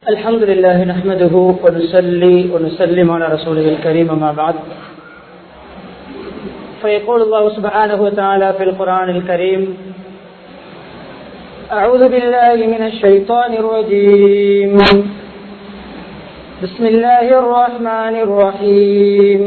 الحمد لله نحمده ونصلي ونسلم على رسوله الكريم ما بعد فيقول الله سبحانه وتعالى في القرآن الكريم أعوذ بالله من الشيطان الرجيم بسم الله الرحمن الرحيم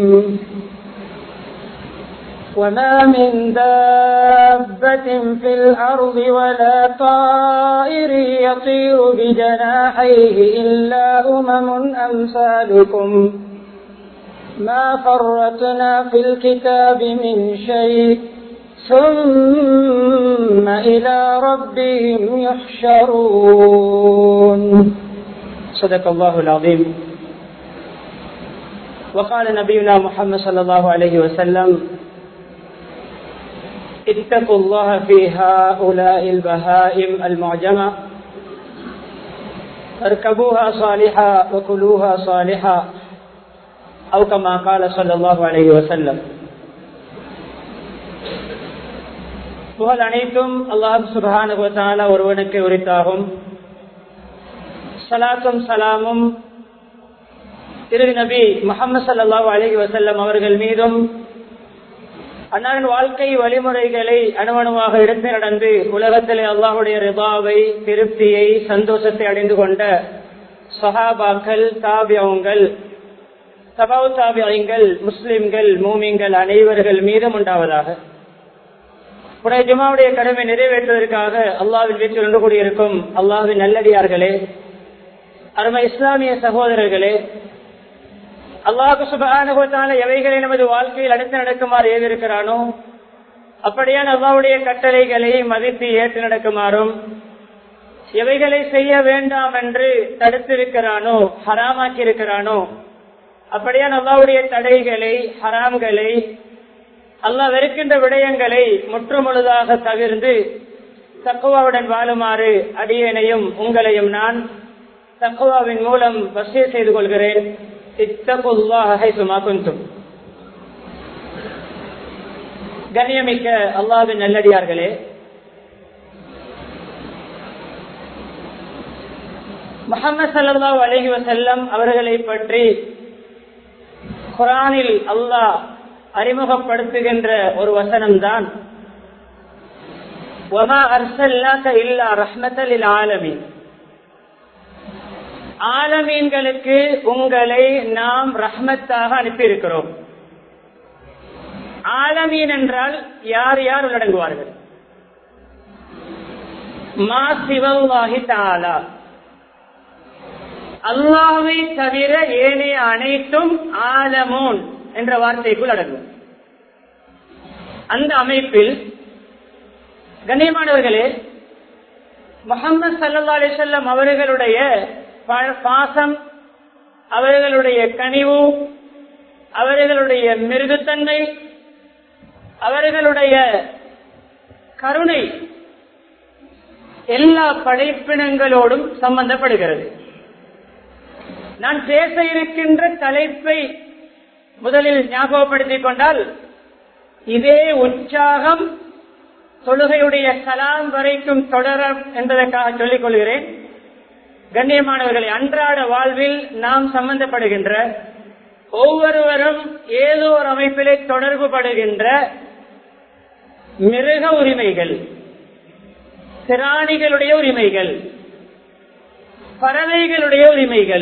وما من دابة في الأرض ولا طائر يطير بجناحيه إلا أمم أمثالكم ما فرطنا في الكتاب من شيء ثم إلى ربهم يحشرون صدق الله العظيم وقال نبينا محمد صلى الله عليه وسلم اتقوا الله في هؤلاء البهائم المعجمة اركبوها صالحا وكلوها صالحا أو كما قال صلى الله عليه وسلم புகழ் அனைத்தும் அல்லாஹ் சுபானுவத்தால ஒருவனுக்கு உரித்தாகும் சலாத்தும் சலாமும் திரு நபி முகமது சல்லாஹூ அலஹி வசல்லம் அவர்கள் மீதும் அன்னாரின் வாழ்க்கை வழிமுறைகளை அணுவணுவாக எடுத்து நடந்து உலகத்திலே அல்லாஹுடைய ரிபாவை திருப்தியை சந்தோஷத்தை அடைந்து கொண்ட சஹாபாக்கள் தாபியங்கள் சபாவு தாபியங்கள் முஸ்லிம்கள் மூமிங்கள் அனைவர்கள் மீதும் உண்டாவதாக புனைய ஜுமாவுடைய கடமை நிறைவேற்றுவதற்காக அல்லாவின் வீட்டில் நின்று கூடியிருக்கும் அல்லாவின் நல்லடியார்களே அருமை இஸ்லாமிய சகோதரர்களே அல்லாஹு சுபானுகத்தான எவைகளை நமது வாழ்க்கையில் அடுத்து நடக்குமாறு ஏவிருக்கிறானோ அப்படியான அல்லாவுடைய கட்டளைகளை மதித்து ஏற்று நடக்குமாறும் எவைகளை செய்ய வேண்டாம் என்று தடுத்திருக்கிறானோ ஹராமாக்கி இருக்கிறானோ அப்படியான அல்லாவுடைய தடைகளை ஹராம்களை அல்லாஹ் வெறுக்கின்ற விடயங்களை முற்றுமுழுதாக தவிர்ந்து தக்குவாவுடன் வாழுமாறு அடியனையும் உங்களையும் நான் தக்குவாவின் மூலம் வசிய செய்து கொள்கிறேன் கண்ணியமிக்க அல்லாவின் நல்லடியார்களே முகமது சல்லா அலஹி வசல்லம் அவர்களை பற்றி குரானில் அல்லாஹ் அறிமுகப்படுத்துகின்ற ஒரு வசனம்தான் ஆலமீன் ஆலமீன்களுக்கு உங்களை நாம் ரஹ்மத்தாக அனுப்பியிருக்கிறோம் ஆலமீன் என்றால் யார் யார் உள்ளடங்குவார்கள் மா சிவவாகி தாலா அல்லாவை தவிர ஏனைய அனைத்தும் ஆலமோன் என்ற வார்த்தைக்குள் அடங்கும் அந்த அமைப்பில் கண்ணியமானவர்களே முகமது சல்லா அலிசல்லம் அவர்களுடைய பாசம் அவர்களுடைய கனிவு அவர்களுடைய மிருகுத்தன்மை அவர்களுடைய கருணை எல்லா படைப்பினங்களோடும் சம்பந்தப்படுகிறது நான் பேச இருக்கின்ற தலைப்பை முதலில் ஞாபகப்படுத்திக் கொண்டால் இதே உற்சாகம் தொழுகையுடைய கலாம் வரைக்கும் தொடர என்பதற்காக சொல்லிக் கொள்கிறேன் கண்ணியமானவர்களை அன்றாட வாழ்வில் நாம் சம்பந்தப்படுகின்ற ஒவ்வொருவரும் ஏதோ ஒரு அமைப்பிலே தொடர்பு படுகின்ற மிருக உரிமைகள் பிராணிகளுடைய உரிமைகள் பறவைகளுடைய உரிமைகள்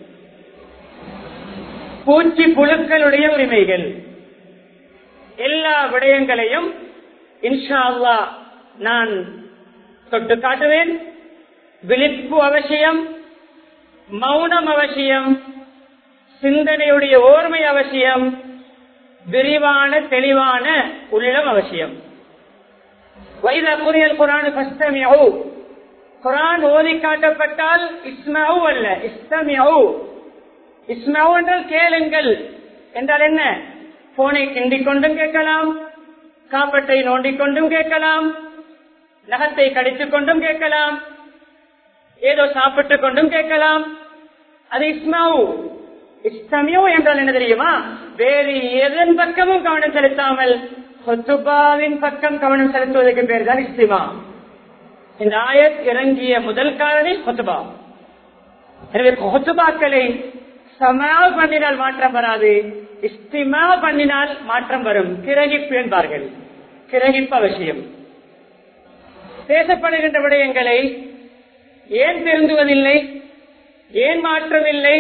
பூச்சி புழுக்களுடைய உரிமைகள் எல்லா விடயங்களையும் இன்ஷா அல்லா நான் தொட்டு காட்டுவேன் விழிப்பு அவசியம் மௌனம் அவசியம் சிந்தனையுடைய ஓர்மை அவசியம் விரிவான தெளிவான உள்ளம் அவசியம் வைத புரியல் குரான் கஷ்டமியோ குரான் ஓதி காட்டப்பட்டால் இஸ்மாவு அல்ல இஸ்தமியோ இஸ்மாவு என்றால் கேளுங்கள் என்றால் என்ன போனை கிண்டிக் கொண்டும் கேட்கலாம் காப்பட்டை நோண்டிக் கொண்டும் கேட்கலாம் நகத்தை கடித்துக் கொண்டும் கேட்கலாம் ஏதோ சாப்பிட்டுக் கொண்டும் கேட்கலாம் அது இஸ்மாவு இஸ்தமியோ என்றால் என்ன தெரியுமா வேறு எதன் பக்கமும் கவனம் செலுத்தாமல் ஹொத்துபாவின் பக்கம் கவனம் செலுத்துவதற்கு பேர் தான் இஸ்திமா இந்த ஆயத் இறங்கிய முதல் காரணி ஹொத்துபா எனவே கொத்துபாக்களை சமா பண்ணினால் மாற்றம் வராது இஸ்திமா பண்ணினால் மாற்றம் வரும் கிரகிப்பு என்பார்கள் கிரகிப்பு அவசியம் பேசப்படுகின்ற விடயங்களை ஏன் திருந்துவதில்லை ஏன் மாற்றமில்லை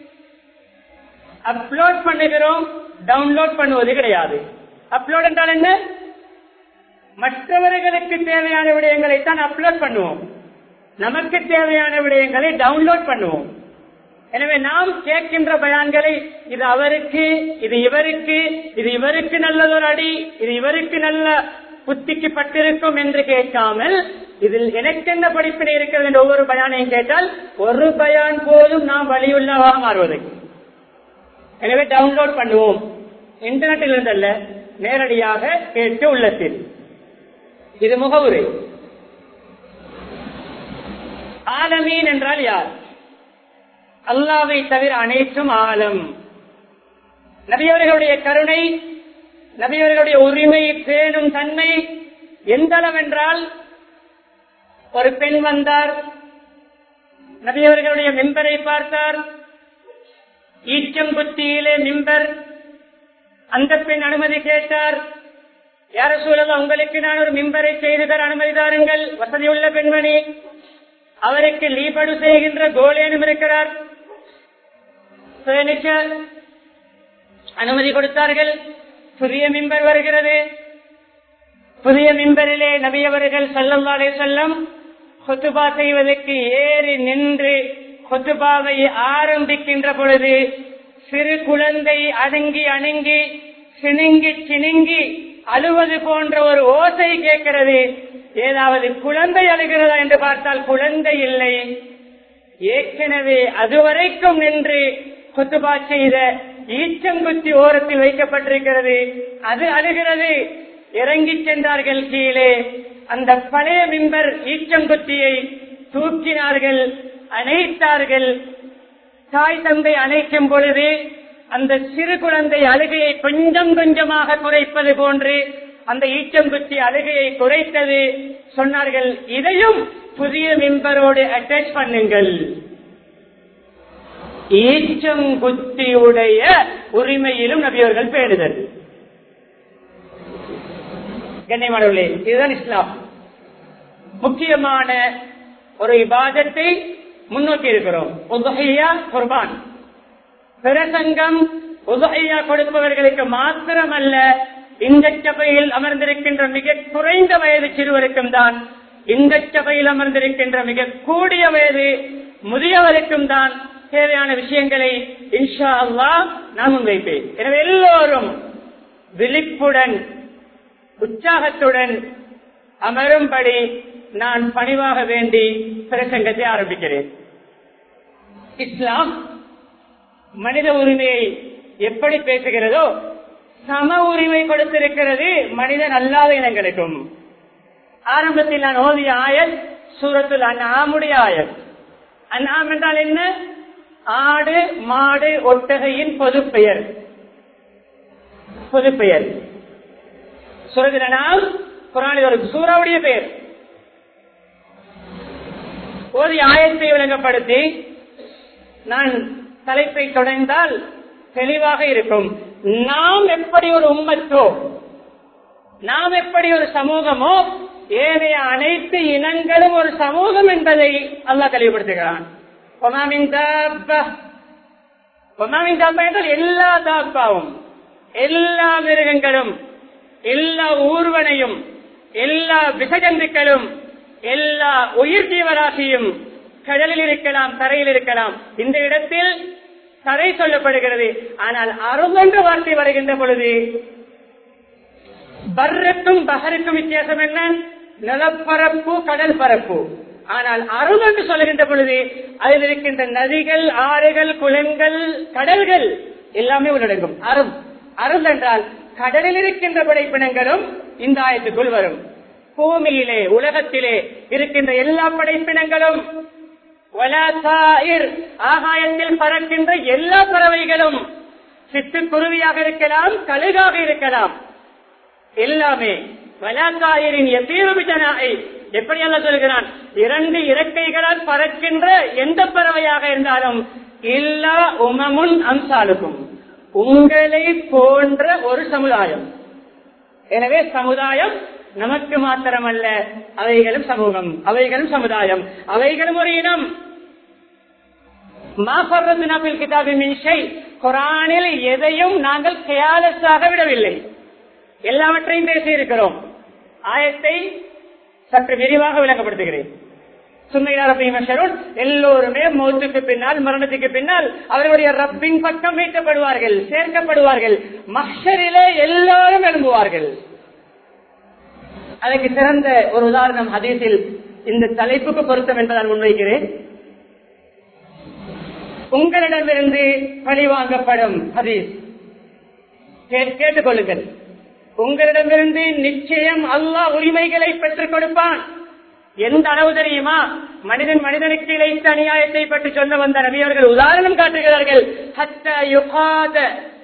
அப்லோட் பண்ணுகிறோம் டவுன்லோட் பண்ணுவது கிடையாது அப்லோட் என்றால் என்ன மற்றவர்களுக்கு தேவையான விடயங்களை தான் அப்லோட் பண்ணுவோம் நமக்கு தேவையான விடயங்களை டவுன்லோட் பண்ணுவோம் எனவே நாம் கேட்கின்ற பயான்களை இது அவருக்கு இது இவருக்கு இது இவருக்கு நல்லதொரு அடி இது இவருக்கு நல்ல புத்திக்கு பட்டிருக்கும் என்று கேட்காமல் இதில் எனக்கு என்ன படிப்பினை இருக்கிறது என்று ஒவ்வொரு பயானையும் கேட்டால் ஒரு பயான் போதும் நாம் வழியுள்ளவாக மாறுவதற்கு எனவே டவுன்லோட் பண்ணுவோம் இன்டர்நெட்டில் இருந்தல்ல நேரடியாக கேட்டு உள்ளத்தில் இது முகவுரை ஆலமீன் என்றால் யார் அல்லாவை தவிர அனைத்தும் ஆலம் நபியவர்களுடைய கருணை நபியவர்களுடைய உரிமை பேணும் தன்மை எந்த அளவென்றால் ஒரு பெண் வந்தார் நபியவர்களுடைய மெம்பரை பார்த்தார் ஈச்சம்புத்தியிலே மிம்பர் அந்த பெண் அனுமதி கேட்டார் யார சூழல் உங்களுக்கு நான் ஒரு மிம்பரை செய்து தர அனுமதி தாருங்கள் வசதியுள்ள பெண்மணி அவருக்கு லீபடு செய்கின்ற கோலேனும் இருக்கிறார் பர்னிச்சர் அனுமதி கொடுத்தார்கள் புதிய மிம்பர் வருகிறது புதிய மிம்பரிலே நபியவர்கள் செல்லவாலே செல்லம் கொத்துபா செய்வதற்கு ஏறி நின்று கொத்துபாவை ஆரம்பிக்கின்ற பொழுது சிறு குழந்தை அடங்கி அணுங்கி சிணுங்கி சிணுங்கி அழுவது போன்ற ஒரு ஓசை கேட்கிறது ஏதாவது குழந்தை அழுகிறதா என்று பார்த்தால் குழந்தை இல்லை ஏற்கனவே அதுவரைக்கும் நின்று குத்துபா செய்த ஈச்சங்குத்தி ஓரத்தில் வைக்கப்பட்டிருக்கிறது அது அழுகிறது இறங்கி சென்றார்கள் கீழே அந்த பழைய மிம்பர் ஈச்சங்குத்தியை தூக்கினார்கள் அணைத்தார்கள் தாய் தந்தை அணைக்கும் பொழுது அந்த சிறு குழந்தை அழுகையை கொஞ்சம் கொஞ்சமாக குறைப்பது போன்று அந்த ஈச்சங்குத்தி அழுகையை குறைத்தது சொன்னார்கள் இதையும் புதிய மிம்பரோடு அட்டாச் பண்ணுங்கள் ஈச்சங்குத்தியுடைய உரிமையிலும் நபியவர்கள் பேணுதல் கண்ணியமானவர்களே இதுதான் இஸ்லாம் முக்கியமான ஒரு விவாதத்தை முன்னோக்கி இருக்கிறோம் உதகையா குர்பான் பிரசங்கம் உதகையா கொடுப்பவர்களுக்கு மாத்திரமல்ல இந்த சபையில் அமர்ந்திருக்கின்ற மிக குறைந்த வயது சிறுவருக்கும் தான் இந்த சபையில் அமர்ந்திருக்கின்ற மிக கூடிய வயது முதியவருக்கும் தான் தேவையான விஷயங்களை இன்ஷா அல்லா நான் முன்வைப்பேன் எனவே எல்லோரும் விழிப்புடன் உற்சாகத்துடன் அமரும்படி நான் பணிவாக வேண்டி பிரசங்கத்தை ஆரம்பிக்கிறேன் இஸ்லாம் மனித உரிமையை எப்படி பேசுகிறதோ சம உரிமை கொடுத்திருக்கிறது மனிதன் அல்லாத இனங்களுக்கும் ஆரம்பத்தில் நான் ஓதிய ஆயல் சூரத்தில் அந்நாமுடைய ஆயல் அந்நாம் என்றால் என்ன ஆடு மாடு ஒட்டகையின் பொது பெயர் பொது பெயர் சுரதினால் குரானில் ஒரு சூறாவுடைய பெயர் ஓதி ஆயத்தை விளங்கப்படுத்தி நான் தலைப்பை தொடர்ந்தால் தெளிவாக இருக்கும் நாம் எப்படி ஒரு உம்மத்தோ நாம் எப்படி ஒரு சமூகமோ ஏனைய அனைத்து இனங்களும் ஒரு சமூகம் என்பதை அல்லாஹ் தெளிவுபடுத்துகிறான் என்றால் எல்லா தாப்பாவும் எல்லா மிருகங்களும் எல்லா ஊர்வனையும் எல்லா விஷஜந்துக்களும் எல்லா உயிர் ஜீவராசியும் கடலில் இருக்கலாம் தரையில் இருக்கலாம் இந்த இடத்தில் தரை சொல்லப்படுகிறது ஆனால் அருள் என்ற வார்த்தை வருகின்ற பொழுது பர்ருக்கும் பஹருக்கும் வித்தியாசம் என்ன நிலப்பரப்பு கடல் பரப்பு ஆனால் அருள் என்று சொல்லுகின்ற பொழுது அதில் இருக்கின்ற நதிகள் ஆறுகள் குளங்கள் கடல்கள் எல்லாமே உள்ளடங்கும் அருள் அருள் என்றால் கடலில் இருக்கின்ற படைப்பினங்களும் இந்த ஆயத்துக்குள் வரும் பூமியிலே உலகத்திலே இருக்கின்ற எல்லா படைப்பினங்களும் ஆகாயத்தில் பறக்கின்ற எல்லா பறவைகளும் சிட்டுக்குருவியாக இருக்கலாம் கழுகாக இருக்கலாம் எல்லாமே வலாத்தாயிரின் எத்தீர்விஜனாய் எப்படி அல்ல சொல்கிறான் இரண்டு இறக்கைகளால் பறக்கின்ற எந்த பறவையாக இருந்தாலும் இல்லா உமமுன் அம்சாலுக்கும் உங்களை போன்ற ஒரு சமுதாயம் எனவே சமுதாயம் நமக்கு மாத்திரமல்ல அவைகளும் சமூகம் அவைகளும் சமுதாயம் அவைகளும் ஒரு இனம் குரானில் எதையும் நாங்கள் கேலஸாக விடவில்லை எல்லாவற்றையும் பேசியிருக்கிறோம் ஆயத்தை சற்று விரிவாக விளங்கப்படுத்துகிறேன் எல்லோருமே மௌத்துக்கு பின்னால் மரணத்துக்கு பின்னால் அவர்களுடைய ரப்பின் பக்கம் வைக்கப்படுவார்கள் சேர்க்கப்படுவார்கள் மஷரிலே எல்லாரும் எழும்புவார்கள் அதற்கு சிறந்த ஒரு உதாரணம் ஹதீஸில் இந்த தலைப்புக்கு பொருத்தம் என்பதால் முன்வைக்கிறேன் உங்களிடமிருந்து பழி வாங்கப்படும் ஹதீஸ் கேட்டுக்கொள்ளுங்கள் உங்களிடமிருந்து நிச்சயம் அல்லாஹ் உரிமைகளை பெற்றுக் கொடுப்பான் எந்த அளவு தெரியுமா மனிதன் மனிதனுக்கு இழைத்த அநியாயத்தை பற்றி சொன்ன வந்த நபியவர்கள் உதாரணம் காட்டுகிறார்கள் ஹத்த யுகாத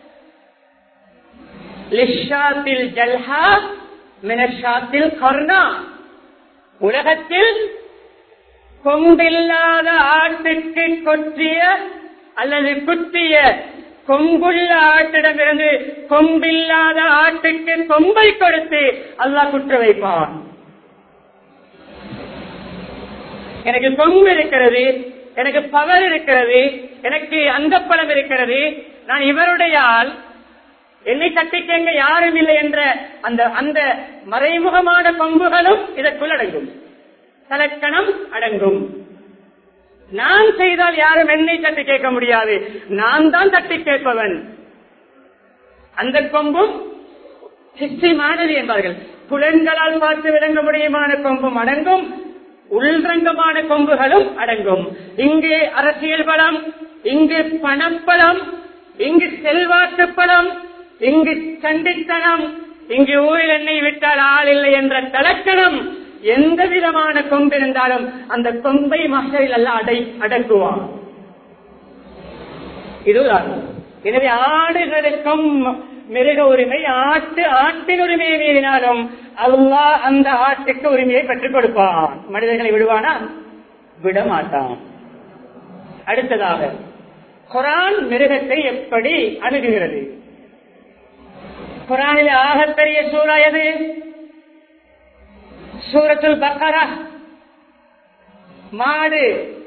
லிஷாத்தில் ஜல்ஹா மினஷாத்தில் கர்ணா உலகத்தில் கொம்பில்லாத ஆட்டுக்கு கொற்றிய அல்லது குத்திய கொம்புள்ள ஆட்டிடமிருந்து கொம்பில்லாத ஆட்டுக்கு கொம்பை கொடுத்து அல்லாஹ் குற்ற வைப்பான் எனக்கு கொம்பு இருக்கிறது எனக்கு பவர் இருக்கிறது எனக்கு அந்த பலம் இருக்கிறது நான் இவருடைய ஆள் என்னை தட்டிக்கங்க யாரும் இல்லை என்ற அந்த அந்த மறைமுகமான பண்புகளும் இதற்குள் அடங்கும் தலக்கணம் அடங்கும் நான் செய்தால் யாரும் என்னை தட்டி கேட்க முடியாது நான் தான் தட்டி கேட்பவன் அந்த கொம்பும் சிஸ்டமானது என்பார்கள் புலன்களால் பார்த்து விளங்க முடியுமான கொம்பும் அடங்கும் உள்ரங்கமான கொம்புகளும் அடங்கும் இங்கு அரசியல் பலம் இங்கு பணப்பலம் இங்கு செல்வாக்கு பலம் இங்கு சண்டித்தனம் இங்கு ஊரில் எண்ணெய் விட்டால் ஆள் இல்லை என்ற தலக்கணம் எந்த விதமான கொம்பு இருந்தாலும் அந்த கொம்பை மகளில் அல்ல அடை அடக்குவான் இதுதான் எனவே ஆடுகளுக்கும் மிருக உரிமை ஆட்டு ஆட்டின் உரிமையை மீறினாலும் அல்லாஹ் அந்த ஆட்டுக்கு உரிமையை பெற்றுக் கொடுப்பான் மனிதர்களை விடுவானா விட மாட்டான் அடுத்ததாக குரான் மிருகத்தை எப்படி அணுகுகிறது குரானில் ஆகப்பெரிய சூறா எது சூரத்துல் பக்கரா மாடு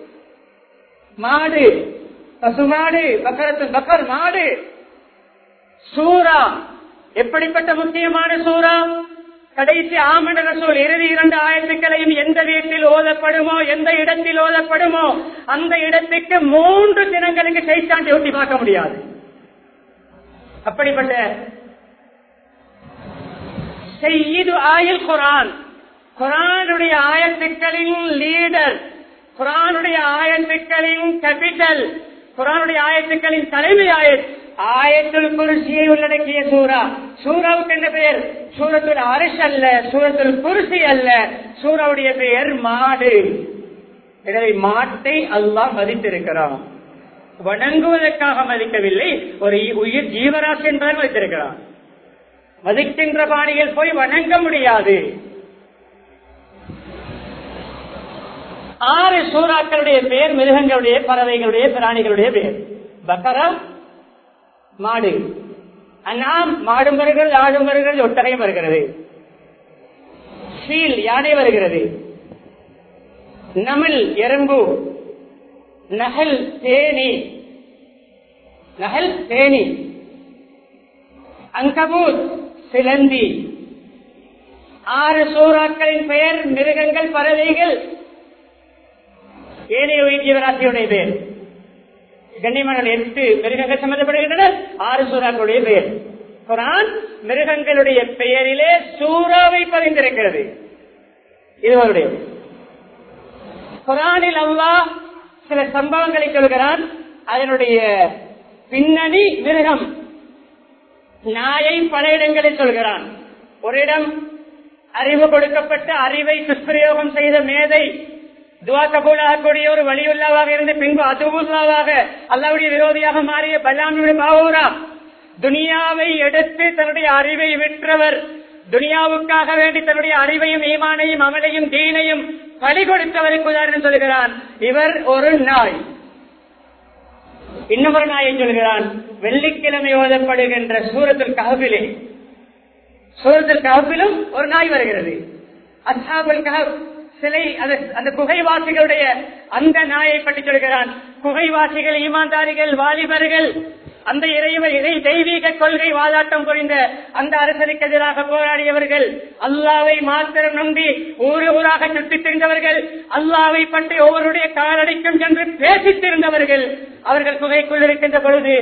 மாடு பசுமாடு பக்கரத்துல் பக்கர் மாடு சூரா எப்படிப்பட்ட முக்கியமான சூறா கடைசி ஆமண ரசூல் இறுதி இரண்டு ஆயத்துக்களையும் எந்த வீட்டில் ஓதப்படுமோ எந்த இடத்தில் ஓதப்படுமோ அந்த இடத்துக்கு மூன்று தினங்களுக்கு சைத்தாண்டி ஒட்டி பார்க்க முடியாது அப்படிப்பட்ட செய்து ஆயில் குரான் குரானுடைய ஆயத்துக்களின் லீடர் குரானுடைய ஆயத்துக்களின் கேபிட்டல் குரானுடைய ஆயத்துக்களின் தலைமை ஆயத் ஆயத்துல் குருசியை உள்ளடக்கிய சூரா சூராவுக்கு என்ன பெயர் சூரத்துல் அரிஷ் அல்ல சூரத்துல் குருசி அல்ல சூராவுடைய பெயர் மாடு எனவே மாட்டை அல்லாஹ் மதித்திருக்கிறான் வணங்குவதற்காக மதிக்கவில்லை ஒரு உயிர் ஜீவராசி என்பதை மதித்திருக்கிறான் மதிக்கின்ற பாணியில் போய் வணங்க முடியாது ஆறு சூறாக்களுடைய பெயர் மிருகங்களுடைய பறவைகளுடைய பிராணிகளுடைய பெயர் பக்கரா மாடு அண்ணாம் மாடும் வருகிறது ஆடும் வருகிறது ஒட்டகையும் வருகிறது சீல் யானை வருகிறது நமிழ் எறும்பு நகல் தேனி நகல் தேனி அங்கபூத் சிலந்தி ஆறு சூறாக்களின் பெயர் மிருகங்கள் பறவைகள் ஏனைய உயிர் ஜீவராசியுடைய பெயர் கண்ணியமான எட்டு மிருகங்கள் சம்பந்தப்படுகின்றன ஆறு சூறாக்களுடைய பெயர் குரான் மிருகங்களுடைய பெயரிலே சூறாவை பதிந்திருக்கிறது இது அவருடைய குரானில் அல்லாஹ் சில சம்பவங்களை சொல்கிறான் அதனுடைய பின்னணி மிருகம் நாயை பல இடங்களில் சொல்கிறான் ஒரு இடம் அறிவு கொடுக்கப்பட்ட அறிவை துஷ்பிரயோகம் செய்த மேதை துவா கபூலாகக்கூடிய ஒரு வழியுள்ளாவாக இருந்து பின்பு அதுவுல்லாவாக அல்லாவுடைய விரோதியாக மாறிய பல்லாமியுடைய பாவூரா துனியாவை எடுத்து தன்னுடைய அறிவை விற்றவர் துனியாவுக்காக வேண்டி தன்னுடைய அறிவையும் ஈமானையும் அமலையும் தீனையும் பலி கொடுத்தவருக்கு உதாரணம் சொல்கிறான் இவர் ஒரு நாய் இன்னும் ஒரு நாயை சொல்கிறான் வெள்ளிக்கிழமை ஓதப்படுகின்ற சூரத்தில் கஹபிலே சூரத்தில் கஹபிலும் ஒரு நாய் வருகிறது அசாபுல் கஹப் சிலை அது அந்த குகைவாசிகளுடைய அந்த நாயை பற்றி சொல்கிறான் குகைவாசிகள் ஈமான்தாரிகள் வாலிபர்கள் அந்த இறைவ இறை தெய்வீக கொள்கை வாதாட்டம் புரிந்த அந்த அரசருக்கு எதிராக போராடியவர்கள் அல்லாவை மாத்திரம் நம்பி ஊரு ஊராக சுற்றித் திரிந்தவர்கள் அல்லாவை பற்றி ஒவ்வொருடைய காலடிக்கும் சென்று பேசித் திரிந்தவர்கள் அவர்கள் குகைக்குள் இருக்கின்ற பொழுது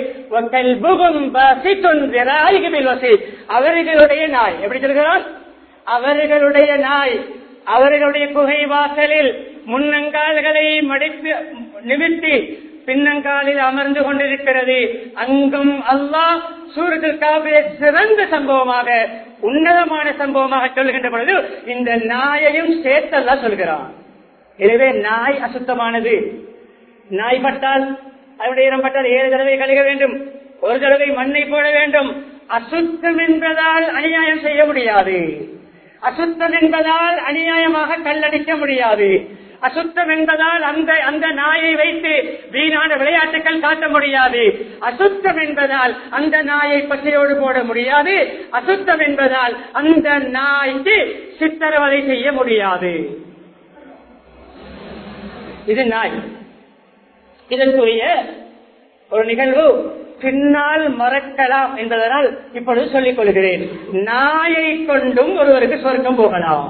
அவர்களுடைய நாய் எப்படி சொல்கிறான் அவர்களுடைய நாய் அவர்களுடைய குகை வாசலில் முன்னங்கால்களை மடித்து நிமித்தி பின்னங்காலில் அமர்ந்து கொண்டிருக்கிறது அங்கும் அல்லாஹ் சூரத்தில் காவிய சிறந்த சம்பவமாக உன்னதமான சம்பவமாக சொல்கின்ற பொழுது இந்த நாயையும் சேர்த்தெல்லாம் சொல்கிறான் எனவே நாய் அசுத்தமானது நாய் பட்டால் அதனுடைய இடம் பட்டால் ஏழு தடவை கழுக வேண்டும் ஒரு தடவை மண்ணை போட வேண்டும் அசுத்தம் என்பதால் அநியாயம் செய்ய முடியாது அசுத்தம் என்பதால் அநியாயமாக கல்லடிக்க முடியாது அசுத்தம் என்பதால் அந்த அந்த நாயை வைத்து வீணான விளையாட்டுகள் காட்ட முடியாது அசுத்தம் என்பதால் அந்த நாயை பச்சையோடு போட முடியாது அசுத்தம் என்பதால் அந்த நாய்க்கு சித்திரவதை செய்ய முடியாது இது நாய் இதற்குரிய ஒரு நிகழ்வு பின்னால் மறக்கலாம் என்பதனால் இப்பொழுது சொல்லிக் கொள்கிறேன் நாயை கொண்டும் ஒருவருக்கு சொர்க்கம் போகலாம்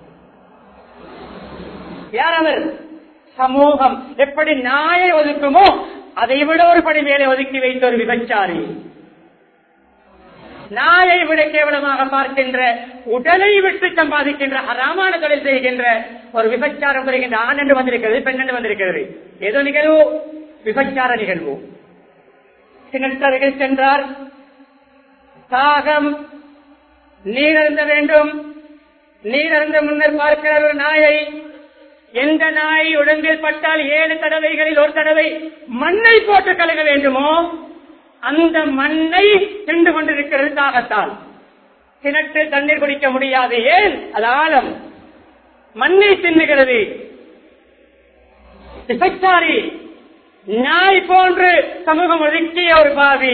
யார் அவர் சமூகம் எப்படி நாயை ஒதுக்குமோ அதை விட ஒரு படி மேலே ஒதுக்கி வைத்த ஒரு விபச்சாரி நாயை விட கேவலமாக பார்க்கின்ற உடலை விட்டு சம்பாதிக்கின்ற அறாமான தொழில் செய்கின்ற ஒரு விபச்சாரம் புரிகின்ற ஆண் என்று வந்திருக்கிறது பெண் என்று வந்திருக்கிறது ஏதோ நிகழ்வு விபச்சார நிகழ்வு கிணற்றருகில் சென்றார் தாகம் நீர் அருந்த வேண்டும் நீர் அருந்த முன்னர் பார்க்கிறார் ஒரு நாயை எந்த நாய் உடம்பில் பட்டால் ஏழு தடவைகளில் ஒரு தடவை மண்ணை போட்டு கழுக வேண்டுமோ அந்த மண்ணை தின்று கொண்டிருக்கிறது தாகத்தால் கிணற்றில் தண்ணீர் குடிக்க முடியாது ஏன் அது ஆழம் மண்ணை தின்னுகிறது விபச்சாரி நாய் போன்று சமூகம் ஒதுக்கிய ஒரு பாவி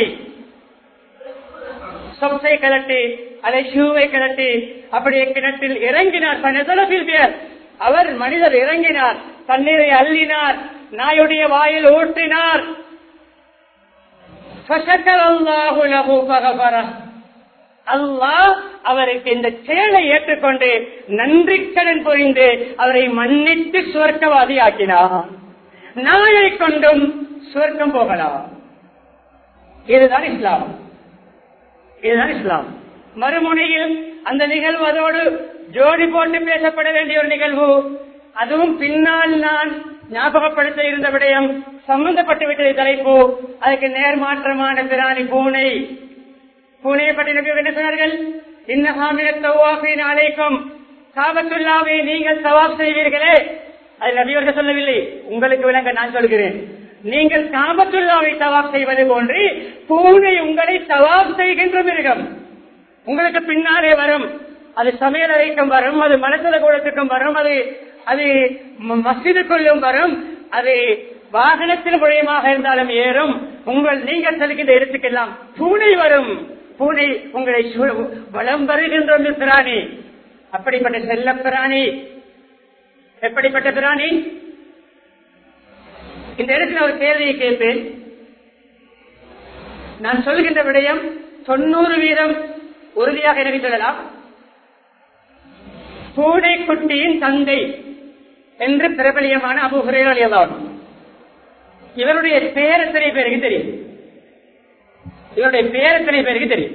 சொத்தை கலட்டி அதை ஷூவை கலட்டி அப்படியே கிணற்றில் இறங்கினார் பனதளவில் பேர் அவர் மனிதர் இறங்கினார் தண்ணீரை அள்ளினார் நாயுடைய வாயில் ஊற்றினார் அல்லாஹ் அவருக்கு இந்த செயலை ஏற்றுக்கொண்டு நன்றி கடன் புரிந்து அவரை மன்னித்து சுவர்க்கவாதி ஆக்கினார் நாயை கொண்டும் சுவர்க்கம் போகலாம் இதுதான் இஸ்லாம் இதுதான் இஸ்லாம் மறுமுனையில் அந்த நிகழ்வு அதோடு ஜோடி போட்டு பேசப்பட வேண்டிய ஒரு நிகழ்வு அதுவும் பின்னால் நான் ஞாபகப்படுத்த இருந்த விடயம் சம்பந்தப்பட்டு விட்டது தலைப்பு அதுக்கு நேர்மாற்றமான பிராணி பூனை பூனையை பற்றி நபி என்ன சொன்னார்கள் இன்னஹாமின் அழைக்கும் காபத்துல்லாவை நீங்கள் சவாப் செய்வீர்களே அது நபியவர்கள் சொல்லவில்லை உங்களுக்கு விளங்க நான் சொல்கிறேன் நீங்கள் காபத்துல்லாவை தவாப் செய்வது போன்று பூனை உங்களை தவாப் செய்கின்ற மிருகம் உங்களுக்கு பின்னாலே வரும் அது சமையல் அறைக்கும் வரும் அது மனசுல கூடத்துக்கும் வரும் அது அது மசிதுக்குள்ளும் வரும் அது வாகனத்தில் மூலியமாக இருந்தாலும் ஏறும் உங்கள் நீங்கள் செல்கின்ற இடத்துக்கெல்லாம் பூனை வரும் பூனை உங்களை வளம் வருகின்ற ஒரு பிராணி அப்படிப்பட்ட செல்ல பிராணி எப்படிப்பட்ட பிராணி இந்த இடத்துல ஒரு கேள்வியை கேட்பேன் நான் சொல்கின்ற விடயம் தொண்ணூறு வீதம் உறுதியாக எனக்கு சொல்லலாம் பூனைக்குட்டியின் தந்தை என்று பிரபலியமான அபுகுரையாளர் இவருடைய பேர் எத்தனை பேருக்கு தெரியும் இவருடைய பேர் எத்தனை பேருக்கு தெரியும்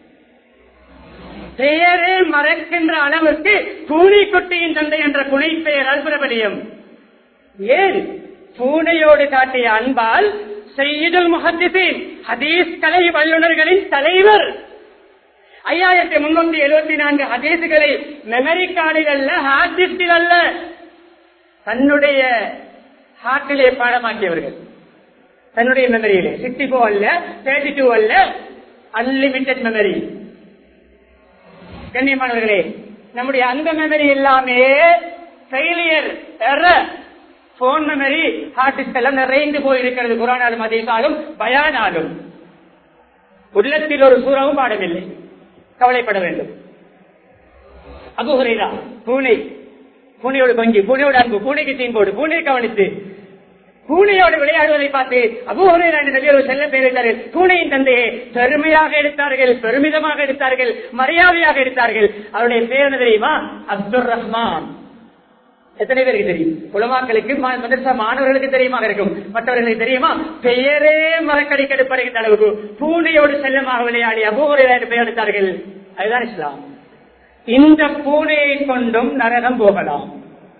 பெயரே மறைக்கின்ற அளவிற்கு பூனைக்குட்டியின் தந்தை என்ற புனை பெயரால் பிரபலியம் ஏன் பூனையோடு காட்டிய அன்பால் செய்யுதல் முகத்தின் ஹதீஸ் கலை வல்லுநர்களின் தலைவர் ஐயாயிரத்தி முன்னூத்தி எழுபத்தி நான்கு ஹதீசுகளை மெமரி கார்டில் அல்ல ஹார்ட் டிஸ்கில் அல்ல தன்னுடைய ஹார்ட்டிலே பாடமாக்கியவர்கள் தன்னுடைய மெமரியிலே சிக்ஸ்டி ஃபோர் அல்ல தேர்ட்டி டூ அல்ல அன்லிமிட்டெட் மெமரி கண்ணியமானவர்களே நம்முடைய அந்த மெமரி எல்லாமே failure phone memory hard disk எல்லாம் நிறைந்து போயிருக்கிறது குரானாலும் அதீசாலும் பயானாலும் உள்ளத்தில் ஒரு சூறாவும் பாடமில்லை கவலைப்பட வேண்டும் அபுஹுரைரா பூனை பூனையோடு கொஞ்சி பூனையோடு அன்பு பூனைக்கு தீன் போடு பூனை கவனித்து பூனையோடு விளையாடுவதை பார்த்து அபுஹுரைரா என்ற நபி ஒரு செல்ல பேர் எடுத்தார்கள் பூனையின் தந்தையை பெருமையாக எடுத்தார்கள் பெருமிதமாக எடுத்தார்கள் மரியாதையாக எடுத்தார்கள் அவருடைய பேர் என்ன தெரியுமா அப்துல் ரஹ்மான் எத்தனை பேருக்கு தெரியும் உலமாக்களுக்கு மா- மதரசா மாணவர்களுக்கு தெரியுமா இருக்கும் மற்றவர்களுக்கு தெரியுமா பெயரே மறக்கடிக்கெடுப்படுகின்ற அளவுக்கு பூனையோடு செல்லமாக விளையாடி அபூரையா என்று பெயர் எடுத்தார்கள் அதுதான் இஸ்லாம் இந்த பூனையை கொண்டும் நரகம் போகலாம்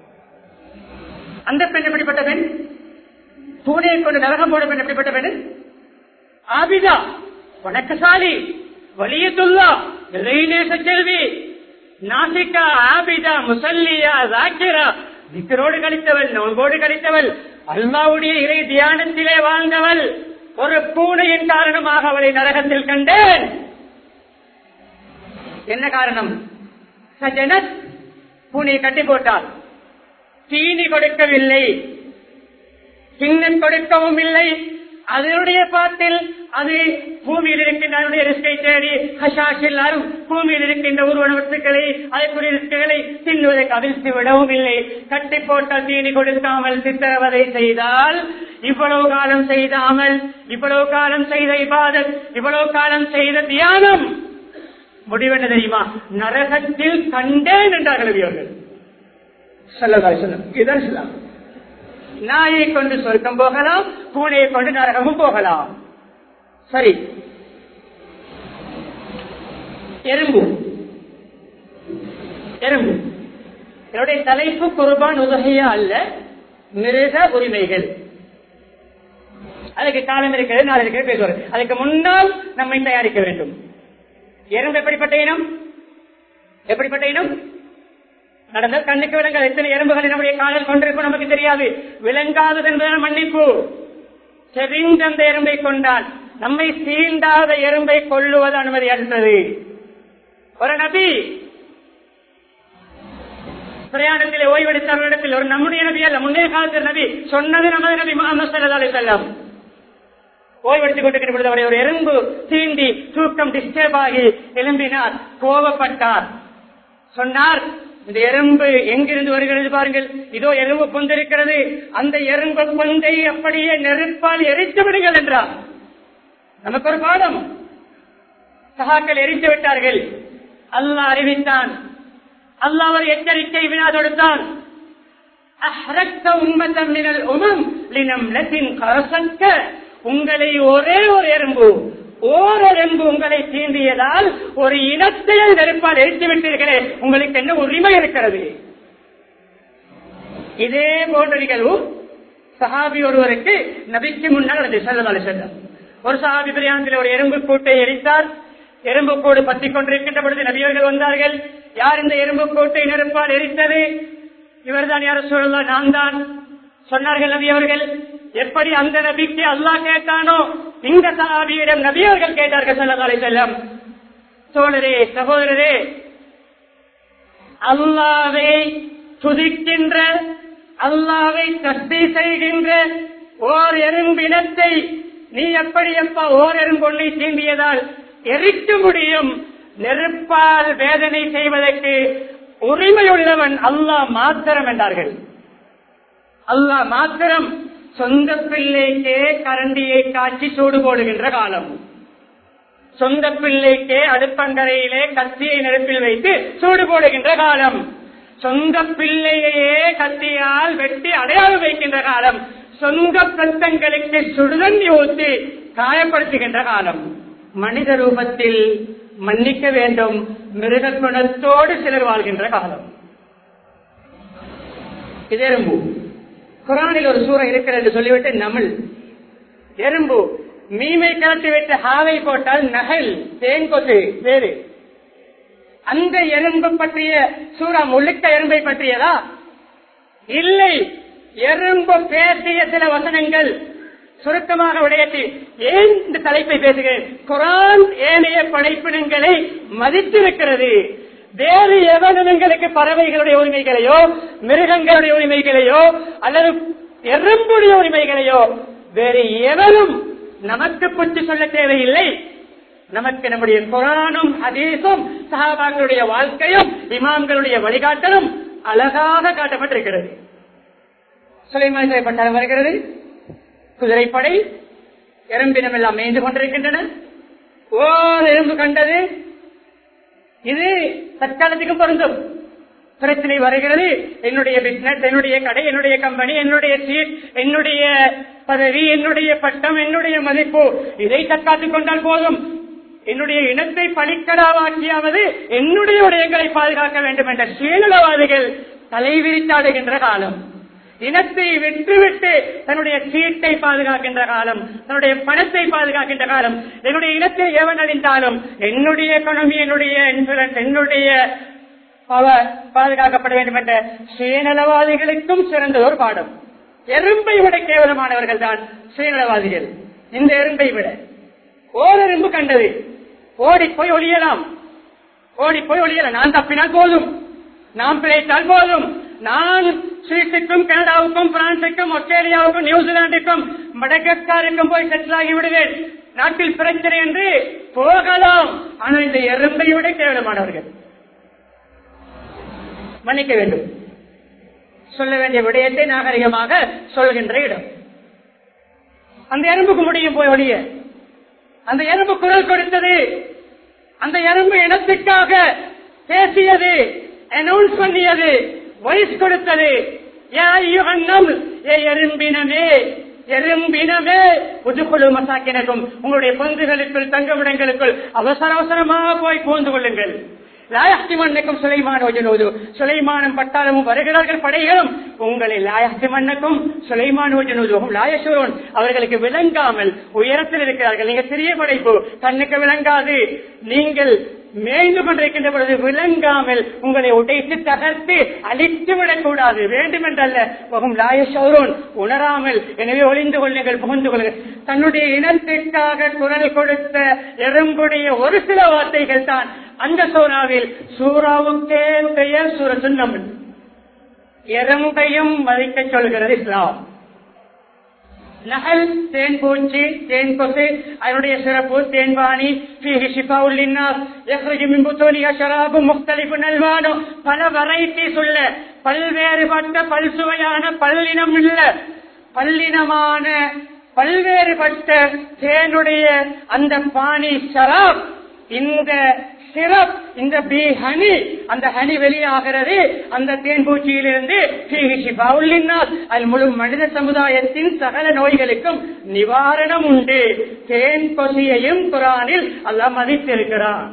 அந்த பெண் எப்படிப்பட்ட பெண் பூனையை கொண்டு நரகம் போட பெண் எப்படிப்பட்ட பெண் ஆபிதா வணக்கசாலி வலியத்துல்லா இறைநேச செல்வி நாசிகா ஆபிதா முசல்லியா ஜாக்கிரா திக்கரோடு கழித்தவள் நோன்போடு கழித்தவள் அல்லாவுடைய இறை தியானத்திலே வாழ்ந்தவள் ஒரு பூனையின் காரணமாக அவளை நரகத்தில் கண்டேன் என்ன காரணம் சஜனத் பூனையை கட்டி போட்டார் தீனி கொடுக்கவில்லை சின்னம் கொடுக்கவும் இல்லை அதனுடைய பாட்டில் அது பூமியில் இருக்கின்ற அதனுடைய ரிஸ்கை தேடி ஹஷாஷ் எல்லாரும் பூமியில் இருக்கின்ற உருவன வஸ்துக்களை அதற்குரிய ரிஸ்குகளை தின்னுவதை கவிழ்த்து விடவும் இல்லை கட்டி போட்டால் தீனி கொடுக்காமல் சித்திரவதை செய்தால் இவ்வளவு காலம் செய்த அமல் இவ்வளவு காலம் செய்த இபாதத் இவ்வளவு காலம் செய்த தியானம் முடிவென்ன தெரியுமா நரகத்தில் கண்டேன் என்றார்கள் நபியவர்கள் சொல்லலாம் சொல்லும் இதுதான் சொல்லலாம் நாயை கொண்டு சொர்க்கம் போகலாம் பூனையை கொண்டு நரகமும் போகலாம் சரி எறும்பு எறும்பு என்னுடைய தலைப்பு குர்பான் உதகையா அல்ல மிருக உரிமைகள் அதுக்கு காலம் இருக்கிறது நாள் இருக்கிறது பேசுவார் அதுக்கு முன்னால் நம்மை தயாரிக்க வேண்டும் எறும்பு எப்படிப்பட்ட இனம் எப்படிப்பட்ட இனம் நடந்த கண்ணுக்கு விளங்காது எத்தனை எறும்புகள் நம்முடைய காலில் கொண்டிருக்கும் நமக்கு தெரியாது விளங்காதது என்பதால் மன்னிப்பு செறிந்த அந்த எறும்பை கொண்டால் நம்மை சீண்டாத எறும்பை கொள்ளுவது அனுமதி அளித்தது ஒரு நபி பிரயாணத்திலே ஓய்வெடுத்தவரிடத்தில் ஒரு நம்முடைய நபி அல்ல முன்னைய காலத்தில் நபி சொன்னது நமது நபி முகமது ஸல்லல்லாஹு அலைஹி வஸல்லம் ஓய்வெடுத்துக் கொண்டிருக்கிற பொழுது அவரை ஒரு எறும்பு தீண்டி தூக்கம் டிஸ்டர்ப் ஆகி எழும்பினார் கோபப்பட்டார் சொன்னார் இந்த எறும்பு எங்கிருந்து வருகிறது பாருங்கள் இதோ எறும்பு பொந்திருக்கிறது அந்த எறும்பு பொந்தை அப்படியே நெருப்பால் எரித்து விடுங்கள் என்றார் நமக்கு ஒரு பாடம் சகாக்கள் எரித்து விட்டார்கள் அல்லாஹ் அறிவித்தான் அல்லாஹ் ஒரு எச்சரிக்கை வினா தொடுத்தான் அஹ்ரக்த உம்மத்தம் மினல் உமம் லினம்லத்தின் கரசக்க உங்களை ஒரே ஒரு எறும்பு ஓர் எறும்பு உங்களை தீண்டியதால் ஒரு இனத்தையே நெருப்பால் எரித்து விட்டீர்களே உங்களுக்கு என்ன உரிமை இருக்கிறது இதே போன்ற நிகழ்வு சஹாபி ஒருவருக்கு நபிக்கு முன்னால் நடந்தது ஸல்லல்லாஹு அலைஹி வஸல்லம். ஒரு சஹாபி பிரயாணத்தில் ஒரு எறும்பு கூட்டை எரித்தார் எறும்பு கூடு பற்றிக் கொண்டிருக்கின்ற பொழுது நபியர்கள் வந்தார்கள் யார் இந்த எறும்பு கூட்டை நெருப்பால் எரித்தது இவர்தான் யார சொல்லலாம் நான் தான் சொன்னார்கள் நபி அவர்கள் எப்படி அந்த நபிக்கு அல்லாஹ் கேட்டானோ இந்த சஹாபியிடம் நபி அவர்கள் கேட்டார்கள் ஸல்லல்லாஹு அலைஹி வஸல்லம் தோழரே சகோதரரே அல்லாவை துதிக்கின்ற அல்லாவை தஸ்தி செய்கின்ற ஓர் எறும்பினத்தை நீ எப்படி எப்ப ஓர் எறும்பொன்னை தீண்டியதால் எரிக்க முடியும் நெருப்பால் வேதனை செய்வதற்கு உரிமையுள்ளவன் அல்லாஹ் மாத்திரம் என்றார்கள் அல்லாஹ் மாத்திரம் சொந்த பிள்ளைக்கே கரண்டியை காட்சி சூடு போடுகின்ற காலம் சொந்த பிள்ளைக்கே அடுப்பங்கரையிலே கத்தியை நெருப்பில் வைத்து சூடு போடுகின்ற காலம் சொந்த பிள்ளையையே கத்தியால் வெட்டி அடையாளம் வைக்கின்ற காலம் சொந்த பிரத்தங்களுக்கு சுடுதண்ணி ஊற்றி காயப்படுத்துகின்ற காலம் மனித ரூபத்தில் மன்னிக்க வேண்டும் மிருக குணத்தோடு சிலர் வாழ்கின்ற காலம் இது எறும்பு குரானில் ஒரு சூறம் இருக்கிறது என்று சொல்லிவிட்டு நமிழ் எறும்பு மீமை கலட்டி விட்டு ஹாவை போட்டால் நகல் தேன் கொத்து வேறு அந்த எறும்பு பற்றிய சூறா முழுக்க எறும்பை பற்றியதா இல்லை எறும்பு பேசிய சில வசனங்கள் சுருக்கமாக விடையற்றி ஏன் இந்த தலைப்பை பேசுகிறேன் குரான் ஏனைய படைப்பினங்களை மதித்திருக்கிறது வேறு எவனும் எங்களுக்கு பறவைகளுடைய உரிமைகளையோ மிருகங்களுடைய உரிமைகளையோ அல்லது எறும்புடைய உரிமைகளையோ வேறு எவரும் நமக்கு புத்தி சொல்ல தேவையில்லை நமக்கு நம்முடைய குரானும் ஹதீஸும் சஹாபாக்களுடைய வாழ்க்கையும் இமாம்களுடைய வழிகாட்டலும் அழகாக காட்டப்பட்டிருக்கிறது சுலைமான் பட்டாளம் வருகிறது குதிரைப்படை எறும்பினம் எல்லாம் மேய்ந்து கொண்டிருக்கின்றன ஓர் எறும்பு கண்டது இது தற்காலத்துக்கும் பொருந்தும் பிரச்சனை வருகிறது என்னுடைய பிசினஸ் என்னுடைய கடை என்னுடைய கம்பெனி என்னுடைய சீட் என்னுடைய பதவி என்னுடைய பட்டம் என்னுடைய மதிப்பு இதை தற்காத்துக் கொண்டால் போதும் என்னுடைய இனத்தை பலிக்கடாவாக்கியாவது என்னுடைய விடயங்களை பாதுகாக்க வேண்டும் என்ற சுயநலவாதிகள் தலைவிரித்தாடுகின்ற காலம் இனத்தை விட்டுவிட்டு தன்னுடைய சீட்டை பாதுகாக்கின்ற காலம் தன்னுடைய பணத்தை பாதுகாக்கின்ற காலம் என்னுடைய இனத்தை எவன் அழிந்தாலும் என்னுடைய எக்கனமி என்னுடைய இன்சூரன்ஸ் என்னுடைய பவர் பாதுகாக்கப்பட வேண்டும் என்ற சுயநலவாதிகளுக்கும் சிறந்த ஒரு பாடம் எறும்பை விட கேவலமானவர்கள் தான் சுயநலவாதிகள் இந்த எறும்பை விட ஓரெரும்பு கண்டது ஓடி போய் ஒளியலாம் ஓடி போய் ஒளியலாம் நான் தப்பினால் போதும் நாம் பிழைத்தால் போதும் நான் சுவிஸுக்கும் கனடாவுக்கும் பிரான்சுக்கும் ஆஸ்திரேலியாவுக்கும் நியூசிலாந்துக்கும் மடகஸ்காருக்கும் போய் செட்டில் ஆகி விடுவேன் நாட்டில் பிரச்சனை என்று போகலாம் ஆனால் இந்த எறும்பை விட கேவலமானவர்கள் மன்னிக்க வேண்டும் சொல்ல வேண்டிய விடயத்தை நாகரிகமாக சொல்கின்ற இடம் அந்த எறும்புக்கு முடியும் போய் ஒழிய அந்த எறும்பு குரல் கொடுத்தது அந்த எறும்பு இனத்துக்காக பேசியது அனௌன்ஸ் பண்ணியது வயசு கொடுத்தது யா யுகன்னம், ஏ எறும்பினமே எறும்பினமே புதுக்குழு மசாக்கினக்கும் உங்களுடைய பங்குகளுக்குள் தங்குமிடங்களுக்குள் அவசர அவசரமாக போய் புகுந்து கொள்ளுங்கள் லாயஸ்திமன்னுக்கும் சுலைமான் ஓஜனோது சுலைமானும் பட்டாளமும் வருகிறார்கள் படைகளும் உங்களை லாயஸ்திமன்னுக்கும் சுலைமான் ஓஜனோதுவும் லாயசூரோன் அவர்களுக்கு விளங்காமல் உயரத்தில் இருக்கிறார்கள் நீங்க சிறிய படைப்பு கண்ணுக்கு விளங்காது நீங்கள் மேய்ந்து கொண்டிருக்கின்ற பொழுது விளங்காமல் உங்களை உடைத்து தகர்த்து அழித்து விடக்கூடாது வேண்டுமென்றல்ல போகும் லாயசோரோன் உணராமல் எனவே ஒளிந்து கொள்ளுங்கள் புகுந்து கொள்ளுங்கள் தன்னுடைய இனத்திற்காக குரல் கொடுத்த எறும்புடைய ஒரு சில வார்த்தைகள் தான் அந்த சூறாவில் சூறாவுக்கே பெயர் சூரத்துன் நம்பன் எறும்பையும் மதிக்க சொல்கிறது இஸ்லாம் நகல் தேன் பூச்சி தேன் கொசு அதனுடைய சிறப்பு தேன்பாணி ஃபீஹி ஷிஃபாஉல் லின்னாஸ் யஹ்ருஜு மின் புத்தூனிஹா ஷராபும் முக்தலிஃபுன் அல்வானு பல வெரைட்டிஸ் உள்ள பல்வேறுபட்ட பல்சுவையான பல்லினம் உள்ள பல்லினமான பல்வேறுபட்ட தேனுடைய அந்த பாணி ஷராப் இந்த சிரப் இந்த பி ஹனி அந்த ஹனி வெளியாகிறது அந்த தேன்பூச்சியிலிருந்து அதில் முழு மனித சமுதாயத்தின் சகல நோய்களுக்கும் நிவாரணம் உண்டு தேன் கொசியையும் குரானில் அல்லாஹ் மதித்திருக்கிறான்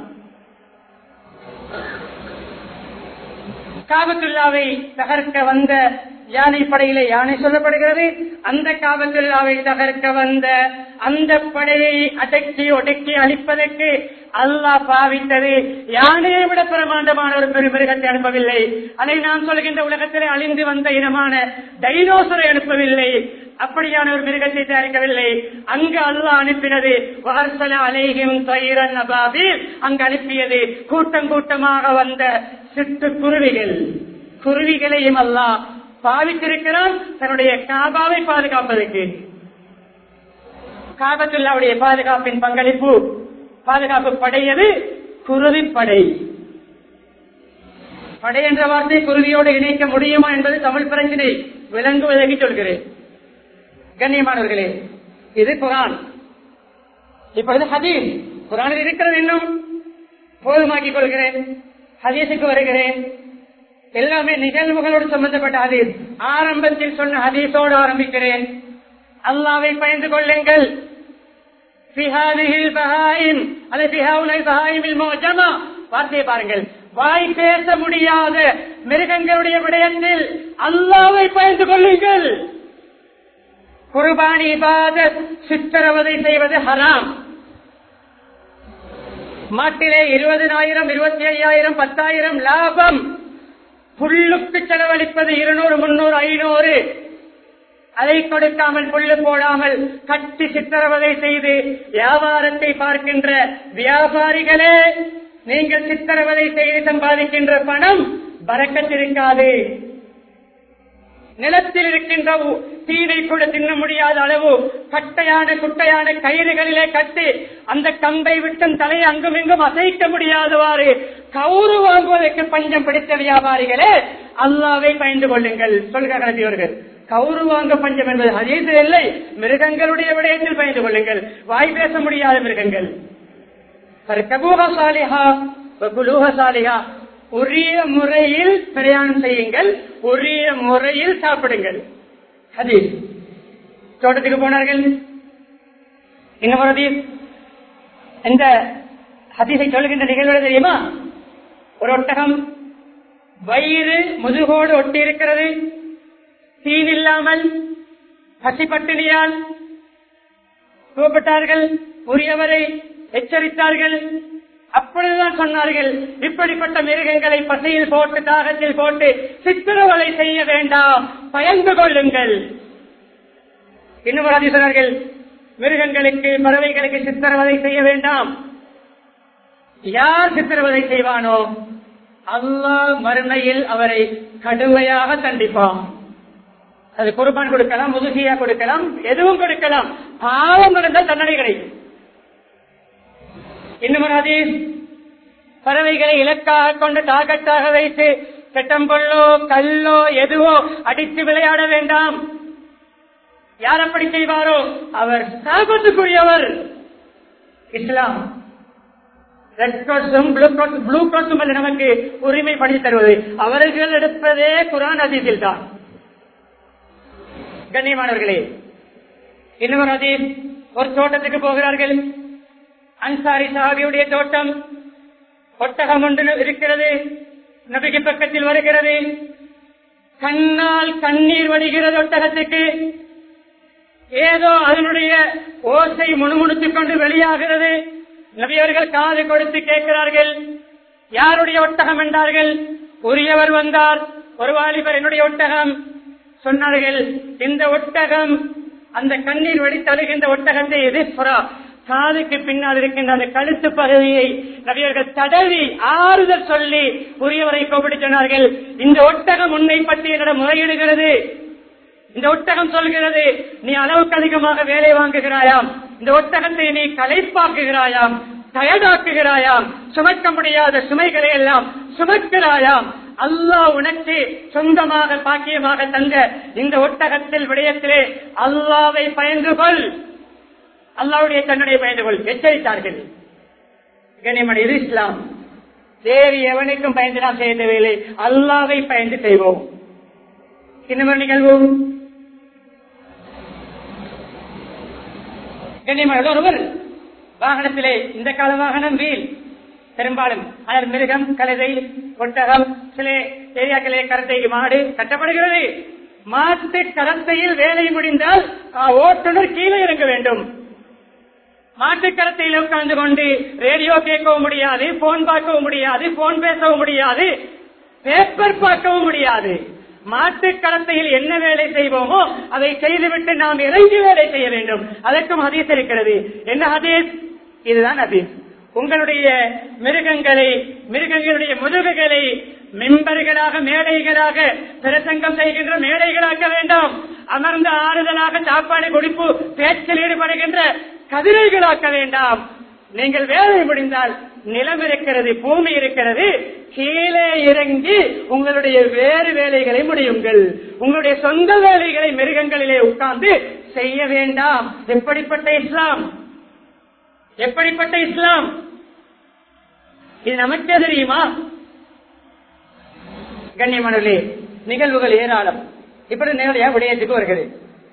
காபத்துல்லாவை தகர்க்க வந்த யானை படையிலே யானை சொல்லப்படுகிறது அந்த காபத்துல்லாவை தகர்க்க வந்த அந்த படையை அடக்கி ஒடுக்கி அழிப்பதற்கு அல்லாஹ் பாவித்தது யானையை விட பிரமாண்டமான ஒரு பெருமிருகத்தை அனுப்பவில்லை அதை நான் சொல்கின்ற உலகத்திலே அழிந்து வந்த இனமான டைனோசரை அனுப்பவில்லை அப்படியான ஒரு மிருகத்தை தயாரிக்கவில்லை அங்கு அல்லாஹ் அனுப்பினது வார்சல அலைகும் தயிரன் அபாபில் அங்கு அனுப்பியது கூட்டம் கூட்டமாக வந்த சிட்டு குருவிகள் குருவிகளையும் அல்லாஹ் பாவித்திருக்கிறான் தன்னுடைய காபாவை பாதுகாப்பதற்கு காபத்துல்லாவுடைய பாதுகாப்பின் பங்களிப்பு பாதுகாப்பு படையது குருவி படை படை என்ற வார்த்தை குருவியோடு இணைக்க முடியுமா என்பது தமிழ் பிரச்சனை விளங்குவதற்கு சொல்கிறேன் கண்ணியமானவர்களே இது குரான் இப்பொழுது ஹதீஸ் குரானில் இருக்கிறது இன்னும் போதுமாக்கிக் கொள்கிறேன் ஹதீஸுக்கு வருகிறேன் எல்லாமே நிகழ்வுகளோடு சம்பந்தப்பட்ட ஹதீஸ் ஆரம்பத்தில் சொன்ன ஹதீஸோடு ஆரம்பிக்கிறேன் அல்லாவை பயந்து கொள்ளுங்கள் வார்த்தையை பாருங்கள் வாய் பேச முடியாத மிருகங்களுடைய விடயத்தில் அல்லாவை பயந்து கொள்ளுங்கள் குர்பானி இபாதத் சித்திரவதை செய்வது ஹராம் மாட்டிலே இருபதனாயிரம் இருபத்தி ஐயாயிரம் பத்தாயிரம் லாபம் புல்லுக்கு செலவழிப்பது இருநூறு முன்னூறு ஐநூறு அதை கொடுக்காமல் புல்லு போடாமல் கட்டி சித்திரவதை செய்து வியாபாரத்தை பார்க்கின்ற வியாபாரிகளே நீங்கள் சித்திரவதை செய்து சம்பாதிக்கின்ற பணம் பறக்கத்திருக்காது நிலத்தில் இருக்கின்ற உ- தீனை கூட தின்ன முடியாத அளவு கட்டையான குட்டையான கயிறுகளிலே கட்டி அந்த கம்பை விட்டும் தலையை அங்கும் இங்கும் அசைக்க முடியாதவாறு கவுறு வாங்குவதற்கு பஞ்சம் பிடித்த வியாபாரிகளே அல்லாவை பயந்து கொள்ளுங்கள் சொல்கிறார் நபியவர்கள் கவுறு வாங்க பஞ்சம் என்பது ஹதீஸில் இல்லை மிருகங்களுடைய விடயத்தில் பயந்து கொள்ளுங்கள் வாய் பேச முடியாத மிருகங்கள் ஃபர்கபூஹ சாலிஹா வகுலூஹ சாலிஹா. உரிய முறையில் பிரயாணம் செய்யுங்கள் உரிய முறையில் சாப்பிடுங்கள் அது தோட்டத்துக்கு போனார்கள் இன்னும் ஒரு ஹதீஸ். இந்த ஹதீஸை சொல்கின்ற நிகழ்வு தெரியுமா ஒரு ஒட்டகம் வயிறு முதுகோடு ஒட்டி இருக்கிறது தீன் இல்லாமல் பசி பட்டினியால் கூப்பிட்டார்கள் உரியவரை எச்சரித்தார்கள் அப்பொழுதுதான் சொன்னார்கள் இப்படிப்பட்ட மிருகங்களை பசியில் போட்டு தாகத்தில் போட்டு சித்திரவதை செய்ய வேண்டாம் பயந்து கொள்ளுங்கள் இன்னும் ஒரு அதிகம் சொன்னார்கள் மிருகங்களுக்கு பறவைகளுக்கு சித்திரவதை செய்ய வேண்டாம் யார் சித்திரவதை செய்வானோ அல்லாஹ் மறுமையில் அவரை கடுமையாக தண்டிப்பான் அது குர்பான் கொடுக்கலாம் முதுகியா கொடுக்கலாம் எதுவும் கொடுக்கலாம் பாவம் நடந்தால் தண்டனை கிடைக்கும் இன்னும் ஒரு ஹதீஸ் பறவைகளை இலக்காக கொண்டு டார்கெட்டாக வைத்து கெட்டம்பொல்லோ கல்லோ எதுவோ அடித்து விளையாட வேண்டாம் யார் அப்படி செய்வாரோ அவர் சாபத்துக்குரியவர் இஸ்லாம் ரெட் கிராஸும் ப்ளூ கிராஸ் ப்ளூ கிராஸும் அல்ல நமக்கு உரிமை பண்ணி தருவது அவர்கள் எடுப்பதே குரான் அதிசில் தான் கண்ணியமானவர்களே இன்னொரு அதீஸ் ஒரு தோட்டத்துக்கு போகிறார்கள் அன்சாரி சாபியுடைய தோட்டம் ஒட்டகம் ஒன்று இருக்கிறது நபிக்கு பக்கத்தில் வருகிறது கண்ணால் கண்ணீர் வடிகிறது ஒட்டகத்துக்கு ஏதோ அதனுடைய ஓசை முணுமுணுத்துக் கொண்டு வெளியாகிறது நபியவர்கள் காது கொடுத்து கேட்கிறார்கள் யாருடைய ஒட்டகம் என்றார்கள் உரியவர் வந்தார் ஒரு வாலிபர் என்னுடைய ஒட்டகம் சொன்னார்கள் இந்த ஒட்டகம் அந்த கண்ணீர் வெடித்து அழுகின்ற ஒட்டகத்தை எதிர்ப்புறா காதுக்கு பின்னால் இருக்கின்ற அந்த கழுத்து பகுதியை நபியர்கள் தடவி ஆறுதல் சொல்லி உரியவரை கூப்பிட்டு சொன்னார்கள் இந்த ஒட்டகம் உன்னை பற்றி என்னிடம் முறையிடுகிறது இந்த ஒட்டகம் சொல்கிறது நீ அளவுக்கு அதிகமாக வேலை வாங்குகிறாயாம் இந்த ஒட்டகத்தை நீ களைப்பாக்குகிறாயாம் டயர்டாக்குகிறாயாம் சுமக்க முடியாத சுமைகளை எல்லாம் சுமக்கிறாயாம் அல்லாஹ் உனக்கு சொந்தமாக பாக்கியமாக தந்த இந்த ஒட்டகத்தில் விடயத்திலே அல்லாவை பயந்து கொள் அல்லாவுடைய தன்னுடைய பயந்து கொள் எச்சரித்தார்கள் கனிமணி இது இஸ்லாம் வேறு எவனுக்கும் பயந்து நாம் செய்ய தேவையில்லை அல்லாவை பயந்து செய்வோம் இன்னொரு நிகழ்வு கண்ணியமான ஒருவர் வாகனத்திலே இந்த கால வாகனம் வீல் பெரும்பாலும் அதன் மிருகம் கழுதை ஒட்டகம் சில ஏரியாக்களே கரத்தை மாடு கட்டப்படுகிறது மாட்டு கரத்தையில் வேலை முடிந்தால் ஆ, ஓட்டுநர் கீழே இறங்க வேண்டும் மாட்டு கரத்தையில் உட்கார்ந்து கொண்டு ரேடியோ கேட்கவும் முடியாது போன் பார்க்கவும் முடியாது போன் பேசவும் முடியாது பேப்பர் பார்க்கவும் முடியாது மாட்டு களத்தையில் என்ன வேலை செய்வோமோ அதை செய்துவிட்டு நாம் இறங்கி வேலை செய்ய வேண்டும் அதற்கும் ஹதீஸ் இருக்கிறது என்ன ஹதீஸ் இதுதான் ஹதீஸ் உங்களுடைய மிருகங்களை மிருகங்களுடைய முதுகுகளை மெம்பர்களாக மேடைகளாக பிரசங்கம் செய்கின்ற மேடைகளாக்க வேண்டாம் அமர்ந்த ஆறுதலாக சாப்பாடு குடிப்பு பேச்சில் ஈடுபடுகின்ற கதிரைகளாக்க வேண்டாம் நீங்கள் வேலை முடிந்தால் நிலம் இருக்கிறது பூமி இருக்கிறது கீழே இறங்கி உங்களுடைய வேறு வேலைகளை முடியுங்கள் உங்களுடைய சொந்த வேலைகளை மிருகங்களிலே உட்கார்ந்து செய்ய வேண்டாம் எப்படிப்பட்ட இஸ்லாம் எப்படிப்பட்ட இஸ்லாம் இது நமக்கே தெரியுமா கண்ணியமானவர்களே நிகழ்வுகள் ஏராளம் இப்படி நேரடியா விடயத்துக்கு வருகிறது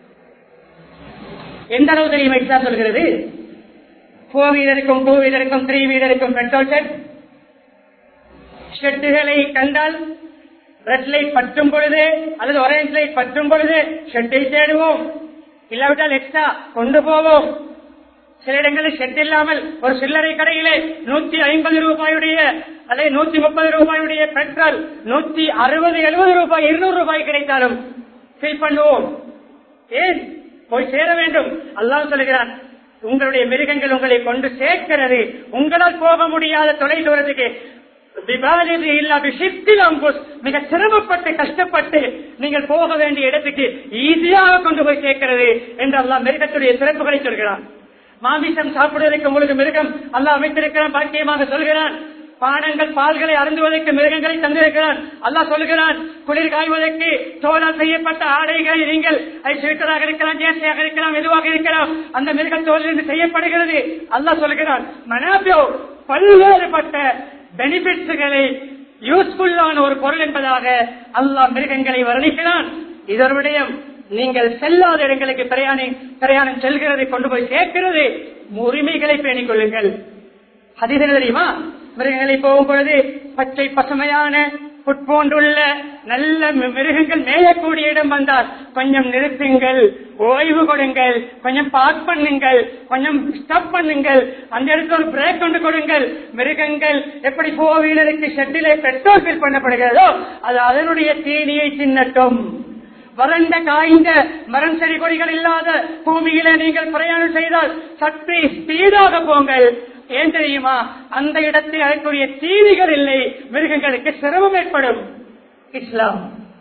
எந்த அளவு தெரியுமா இஸ்லாம் சொல்கிறது போர் வீரருக்கும் டூ வீலருக்கும் த்ரீ வீலருக்கும் பெட்ரோல் செட் ஷெட்டுகளை கண்டால் ரெட் லைட் பற்றும் பொழுது அல்லது ஒரேஞ்ச் லைட் பற்றும் பொழுது ஷெட்டை தேடுவோம் இல்லாவிட்டால் எக்ஸ்ட்ரா கொண்டு போவோம் சில இடங்களில் ஷெட் இல்லாமல் ஒரு சில்லறை கடையிலே நூத்தி ஐம்பது ரூபாயுடைய அல்லது நூத்தி முப்பது ரூபாயுடைய பெட்ரோல் நூத்தி அறுபது எழுபது ரூபாய் இருநூறு ரூபாய் கிடைத்தாலும் ஃபில் பண்ணுவோம் ஏன் போய் சேர வேண்டும் அல்லாஹ் சொல்லுகிறான் உங்களுடைய மிருகங்கள் உங்களை கொண்டு சேர்க்கிறது உங்களால் போக முடியாத தொலை தூரத்துக்கு விவாதிது இல்லா விஷயத்தில் அம்புஸ் மிக சிரமப்பட்டு கஷ்டப்பட்டு நீங்கள் போக வேண்டிய இடத்துக்கு ஈஸியாக கொண்டு போய் சேர்க்கிறது என்று அல்லாஹ் மிருகத்துடைய சிறப்புகளை சொல்கிறான் மாமிசம் சாப்பிடுவதற்கு உங்களுக்கு மிருகம் அல்லாஹ் அமைத்திருக்கிறான் பாக்கியமாக சொல்கிறான் பானங்கள் பால்களை அருந்துவதற்கு மிருகங்களை தந்திருக்கிறான் அல்லாஹ் சொல்கிறான் குளிர் காய்வதற்கு தோலால் செய்யப்பட்ட ஆடைகளை நீங்கள் அது சுவிட்டராக இருக்கலாம் ஜேசியாக இருக்கலாம் எதுவாக இருக்கலாம் அந்த மிருக தோலிலிருந்து செய்யப்படுகிறது அல்லாஹ் சொல்கிறான் மனாபியோ பல்வேறுபட்ட பெனிபிட்ஸ்களை யூஸ்ஃபுல்லான ஒரு பொருள் என்பதாக அல்லாஹ் மிருகங்களை வர்ணிக்கிறான் இதொரு விடயம் நீங்கள் செல்லாத இடங்களுக்கு பிரயாணம் பிரயாணம் செல்கிறது கொண்டு போய் சேர்க்கிறது உரிமைகளை பேணிக் கொள்ளுங்கள் அது என்ன தெரியுமா மிருகங்களை போகும் பொழுது பச்சை பசுமையான புட்போன்றுள்ள நல்ல மி- மிருகங்கள் மேயக்கூடிய இடம் வந்தால் கொஞ்சம் நிறுத்துங்கள் ஓய்வு கொடுங்கள் கொஞ்சம் பார்க் பண்ணுங்கள் கொஞ்சம் ஸ்டாப் பண்ணுங்கள் அந்த இடத்துல ஒரு பிரேக் கொண்டு கொடுங்கள் மிருகங்கள் எப்படி போர் வீலருக்கு ஷெட்டிலே பெட்ரோல் ஃபில் பண்ணப்படுகிறதோ அது அதனுடைய தீனியை தின்னட்டும் வறண்ட காய்ந்த மரம் செடி கொடிகள் இல்லாத பூமியில நீங்கள் பிரயாணம் செய்தால் சற்று ஸ்பீடாக போங்கள் ஏன் தெரியுமா அந்த இடத்தில் அதற்குரிய தீனிகள் இல்லை மிருகங்களுக்கு சிரமம் ஏற்படும் இஸ்லாம்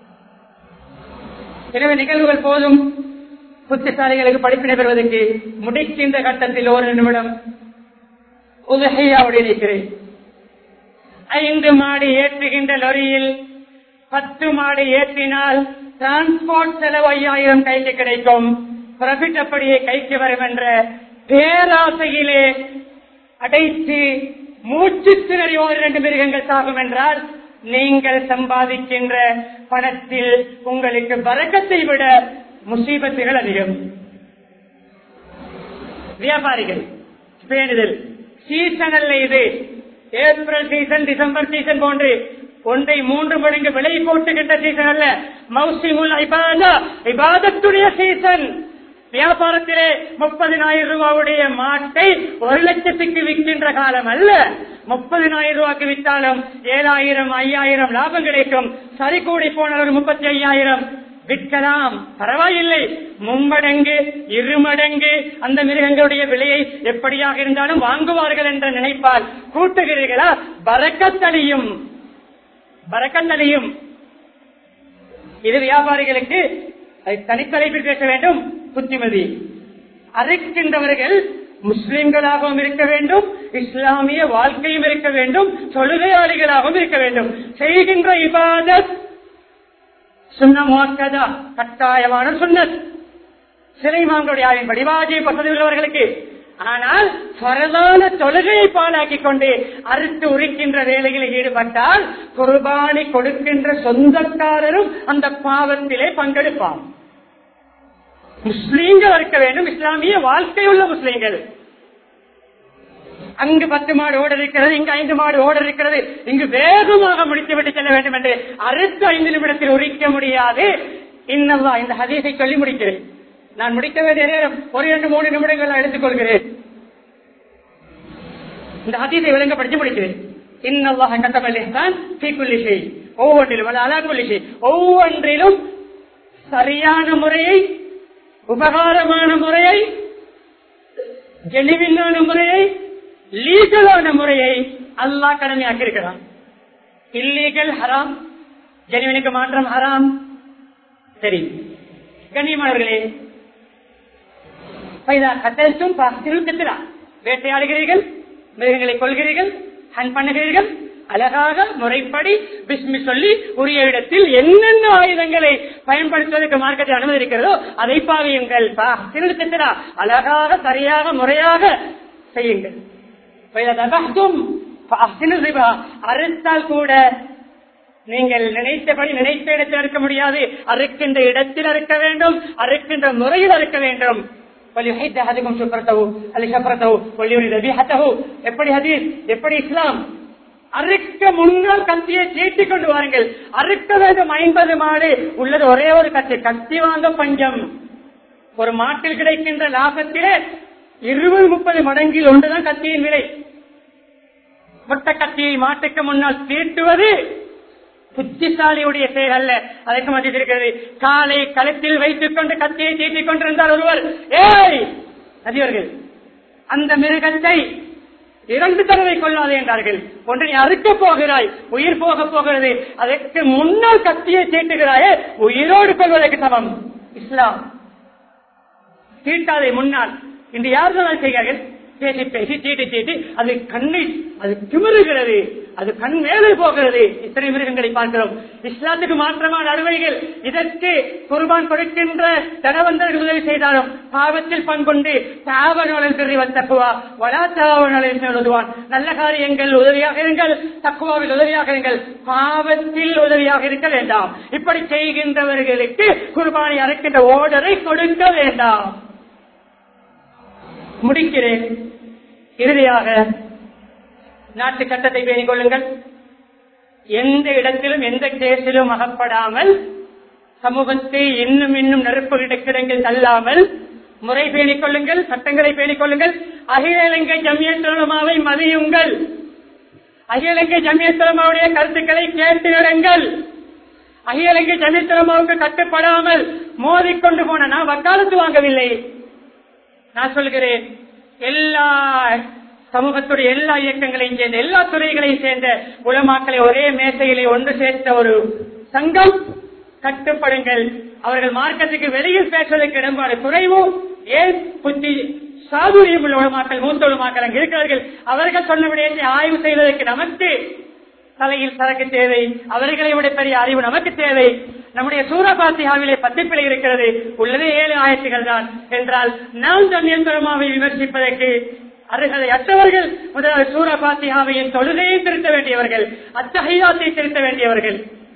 எனவே நிகழ்வுகள் போதும் புத்திசாலிகளுக்கு படிப்பினை பெறுவதற்கு முடிக்கின்ற கட்டத்தில் ஒரு நிமிடம் உதகையாவுடைய நிற்கிறேன் ஐந்து மாடி ஏற்றுகின்ற லொரியில் பத்து மாடி ஏற்றினால் டிரான்ஸ்போர்ட் செலவு ஐயாயிரம் கைக்கு கிடைக்கும் ப்ராஃபிட் அப்படியே கைக்கு வரும் என்ற பேராசையிலே அடைத்து மூச்சு திணறி ஒரு இரண்டு மிருகங்கள் சாகும் என்றால் நீங்கள் சம்பாதிக்கின்ற பணத்தில் உங்களுக்கு வரக்கத்தை விட முசீபத்துகள் அதிகம் வியாபாரிகள் பேணுதல் சீசன் அல்ல இது ஏப்ரல் சீசன் டிசம்பர் சீசன் போன்று ஒன்றை மூன்று மடங்கு விலை போட்டுகின்ற சீசன் அல்ல மௌசிமுல் இபாதா இபாதத்துடைய சீசன் வியாபாரத்திலே முப்பதினாயிரம் ரூபாவுடைய மாட்டை ஒரு லட்சத்துக்கு விற்கின்ற காலம் அல்ல முப்பதினாயிரம் ரூபாய்க்கு விற்றாலும் ஏழாயிரம் ஐயாயிரம் லாபம் கிடைக்கும் சரி கூடி போன ஒரு முப்பத்தி ஐயாயிரம் விற்கலாம் பரவாயில்லை மும்மடங்கு இருமடங்கு அந்த மிருகங்களுடைய விலையை எப்படியாக இருந்தாலும் வாங்குவார்கள் என்ற நினைப்பால் கூட்டுகிறீர்களா பறக்கத்தளியும் பறக்கத்தளியும் இது வியாபாரிகளுக்கு அதை தனித்தலைப்பில் பேச வேண்டும் புத்திமதி அரைக்கின்றவர்கள் முஸ்லிம்களாகவும் இருக்க வேண்டும் இஸ்லாமிய வாழ்க்கையும் இருக்க வேண்டும் தொழுகையாளிகளாகவும் இருக்க வேண்டும் செய்கின்ற இபாதத் சுண்ண முவக்கதா கட்டாயமான சுண்ணத் சிலைமான்களுடைய ஆவின்படி வாஜிப் வசதி உள்ளவர்களுக்கு ஆனால் பரதான தொழுகையை பாலாக்கி கொண்டு அறுத்து உரிக்கின்ற வேலைகளில் ஈடுபட்டால் குர்பானி கொடுக்கின்ற சொந்தக்காரரும் அந்த பாவத்திலே பங்கெடுப்பார் முஸ்லீம்கள் இருக்க வேண்டும் இஸ்லாமிய வாழ்க்கையுள்ள முஸ்லீம்கள் அங்கு பத்து மாடு ஓட இருக்கிறது இங்கு ஐந்து மாடு ஓட இருக்கிறது இங்கு வேகமாக முடித்து விட்டு செல்ல வேண்டும் என்று அடுத்த ஐந்து நிமிடத்தில் உரிக்க முடியாது இன்னல்லா இந்த ஹதீஸை சொல்லி முடிக்கிறேன் நான் முடிக்க வேண்டிய நேரம் ஒரு இரண்டு மூணு நிமிடங்கள் நான் எடுத்துக்கொள்கிறேன் இந்த ஹதீஸை விளங்கப்படுத்தி முடிக்கிறேன் இன்னல்லாஹ் கத்தமல்லிஹ்தான் ஃபீ செய் ஒவ்வொன்றிலும் அல்ல அலா குல்லி ஷை. ஒவ்வொன்றிலும் சரியான முறையை உபகாரமான முறையை ஜெனிவினான முறையை லீகலான முறையை அல்லாஹ் கடமையாக்கி இருக்கிறான் இல்லீகல் ஹராம் ஜெனிவனுக்கு மாற்றம் ஹராம் சரி கண்ணியமானவர்களே பைதா கத்தலும் கத்திரா வேட்டையாடுகிறீர்கள் மிருகங்களை கொள்கிறீர்கள் ஹன் பண்ணுகிறீர்கள் அழகாக முறைப்படி பிஸ்மி சொல்லி உரிய இடத்தில் என்னென்ன ஆயுதங்களை பயன்படுத்துவதற்கு மார்க்கத்தில் அனுமதி இருக்கிறதோ அதை பாவியுங்கள் திருத்தத்திரா அழகாக சரியாக முறையாக செய்யுங்கள் அறுத்தால் கூட நீங்கள் நினைத்தபடி நினைத்த இடத்தில் அறுக்க முடியாது அறுக்கின்ற இடத்தில் அறுக்க வேண்டும் அறுக்கின்ற முறையில் அறுக்க வேண்டும் எப்படி ஹதீஸ் எப்படி இஸ்லாம் அறுக்க முன்னால் கத்தியை சீட்டிக் கொண்டு வாருங்கள் அறுக்க வேண்டும் ஐம்பது மாடு உள்ளது ஒரே ஒரு கத்தி கத்தி வாங்க பஞ்சம் ஒரு மாட்டில் கிடைக்கின்ற லாபத்திலே இருபது முப்பது மடங்கில் ஒன்றுதான் கத்தியின் விலை மொத்த கத்தியை மாட்டுக்கு முன்னால் தீட்டுவது புத்திசாலியுடைய செயல் அல்ல அதற்கு மத்தியில் இருக்கிறது காலை களத்தில் வைத்துக் கொண்டு கத்தியை தீட்டிக் கொண்டிருந்தார் ஒருவர் ஏய் நதியவர்கள் அந்த மிருகத்தை இரண்டு தடவை கொள்ளாதே என்றார்கள் ஒன்று நீ அறுக்க போகிறாய் உயிர் போக போகிறது அதற்கு முன்னால் கத்தியை தீட்டுகிறாயே உயிரோடு கொள்வதற்கு சமம் இஸ்லாம் தீட்டாதை முன்னால் இன்று யார் சொன்னால் செய்கிறார்கள் பேசி பேசி தீட்டி தீட்டி அது கண்ணை அது திமிருகிறது அது கண் மேலே போகிறது இத்தனை மிருகங்களை பார்க்கிறோம் இஸ்லாத்துக்கு மாற்றமான அறுவைகள் இதற்கு குர்பான் கொடுக்கின்ற தனவந்தர்கள் உதவி செய்தாலும் பாவத்தில் பங்கொண்டு தாவணலில் பெரிய தக்குவா வலா தாவணலில் எழுதுவான் நல்ல காரியங்கள் உதவியாக இருங்கள் தக்குவாவில் உதவியாக இருங்கள் பாவத்தில் உதவியாக இருக்க வேண்டாம் இப்படி செய்கின்றவர்களுக்கு குர்பானை அறுக்கின்ற ஓர்டரை கொடுக்க வேண்டாம் முடிக்கிறேன் இறுதியாக நாட்டு சட்டத்தை பேணிக் கொள்ளுங்கள் எந்த இடத்திலும் எந்த கேஸிலும் அகப்படாமல் சமூகத்தை இன்னும் இன்னும் நெருப்பு இடக்கிடங்கள் தள்ளாமல் முறை பேணிக் கொள்ளுங்கள் சட்டங்களை பேணிக் கொள்ளுங்கள் அகில இலங்கை ஜமியத்துலமாவை மதியுங்கள் அகில இலங்கை ஜமியத்துலமாவுடைய கருத்துக்களை கேட்டு நடங்கள் அகில இலங்கை ஜமியத்துலமாவுக்கு கட்டுப்படாமல் மோதிக்கொண்டு போன நான் வக்காலத்து வாங்கவில்லை நான் சொல்கிறேன் எல்லா சமூகத்துடைய எல்லா இயக்கங்களையும் சேர்ந்த எல்லா துறைகளையும் சேர்ந்த உலமாக்களை ஒரே மேசையிலே ஒன்று சேர்த்த ஒரு சங்கம் கட்டுப்படுங்கள் அவர்கள் மார்க்கத்துக்கு வெளியில் பேசுவதற்கு இடம்பாடு குறைவும் ஏன் புத்தி சாதுரியம் உள்ள உலமாக்கள் மூத்த உலமாக்கள் அங்கு இருக்கிறார்கள் அவர்கள் சொன்ன விடயத்தை ஆய்வு செய்வதற்கு நமக்கு தலையில் சரக்கு தேவை அவர்களை விட பெரிய அறிவு நமக்கு தேவை நம்முடைய சூரபாத்தியாவிலே பத்து பிழை இருக்கிறது உள்ளதே ஏழு ஆயிரத்துகள் தான் என்றால் நாம் தன்னியந்திரமாவை விமர்சிப்பதற்கு அருகதை அற்றவர்கள் முதலாவது சூரபாத்தியாவையின் தொழுகையை திருத்த வேண்டியவர்கள் அத்தகையாத்தை திருத்த வேண்டியவர்கள்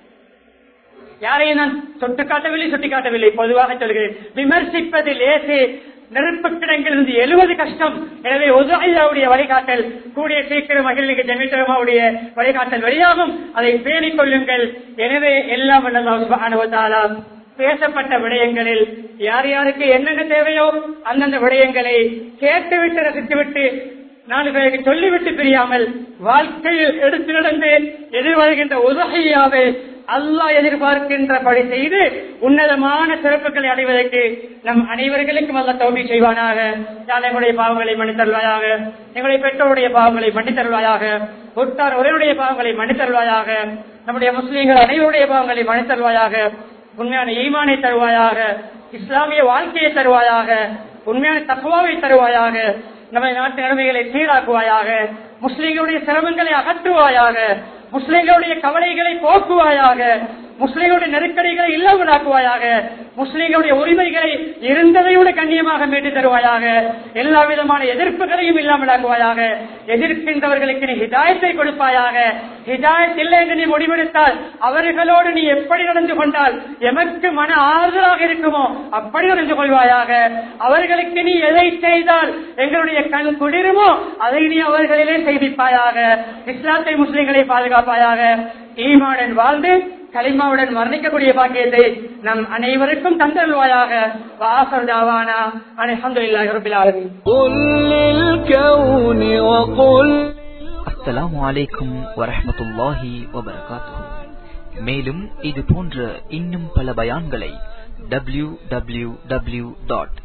யாரையும் நான் தொட்டு காட்டவில்லை சுட்டி காட்டவில்லை பொதுவாக சொல்கிறேன் விமர்சிப்பது லேசே நெருப்பு கிடங்கிலிருந்து எழுவது கஷ்டம் எனவே உதவியாவுடைய வழிகாட்டல் கூடிய சீக்கிரம் மகிழ்நிலை ஜமித்தரமாவுடைய வழிகாட்டல் வெளியாகும் அதை பேணிக் கொள்ளுங்கள் எனவே எல்லாம் அனுபவத்தாலா பேசப்பட்ட விடயங்களில் யார் யாருக்கு என்னென்ன தேவையோ அந்தந்த விடயங்களை கேட்டுவிட்டு ரசித்துவிட்டு நாலு பேருக்கு சொல்லிவிட்டு பிரியாமல் வாழ்க்கையில் எடுத்து நடந்து எதிர்வருகின்ற உதகையாவை அல்லாஹ் எதிர்பார்க்கின்றபடி செய்து உன்னதமான சிறப்புகளை அடைவதற்கு நம் அனைவர்களுக்கும் அல்ல தோல்வி செய்வானாக யார் எங்களுடைய பாவங்களை மன்னித்தருவாயாக எங்களுடைய பெற்றோருடைய பாவங்களை மன்னித்தருவாயாக உற்றார் ஒருவருடைய பாவங்களை மன்னித்தருவாயாக நம்முடைய முஸ்லீம்கள் அனைவருடைய பாவங்களை மன்னித்தருவாயாக உண்மையான ஈமானை தருவாயாக இஸ்லாமிய வாழ்க்கையை தருவாயாக உண்மையான தக்குவாவை தருவாயாக நம்ம நாட்டு நிலைமைகளை சீராக்குவாயாக முஸ்லீம்களுடைய சிரமங்களை அகற்றுவாயாக முஸ்லிம்களுடைய கவலைகளை போக்குவாயாக முஸ்லிம்களுடைய நெருக்கடிகளை இல்லாமலாக்குவாயாக முஸ்லிம்களுடைய உரிமைகளை இருந்ததை விட கண்ணியமாக மீட்டு தருவாயாக எல்லா விதமான எதிர்ப்புகளையும் இல்லாமலாக்குவாயாக எதிர்க்கின்றவர்களுக்கு நீ ஹிதாயத்தை கொடுப்பாயாக ஹிதாயத் இல்லை என்று நீ முடிவெடுத்தால் அவர்களோடு நீ எப்படி நடந்து கொண்டால் எமக்கு மன ஆறுதலாக இருக்குமோ அப்படி நடந்து கொள்வாயாக அவர்களுக்கு நீ எதை செய்தால் எங்களுடைய கண் குளிருமோ அதை நீ அவர்களிலே செய்திப்பாயாக இஸ்லாத்தை முஸ்லிம்களை பாதுகாப்பாயாக ஈமாடன் வாழ்ந்து கலிமாவுடன் மரணிக்கக்கூடிய பாக்கியத்தை நம் அனைவருக்கும் தந்தருவாயாக வாசல்தாவானா அலமதுல்லாஹி ரபில் ஆலமீன் قل للكون وقل அஸ்ஸலாமு அலைக்கும் வரஹ்மத்துல்லாஹி வபரகாத்துஹு மேலும் இது போன்ற இன்னும் பல பயான்களை W W W dot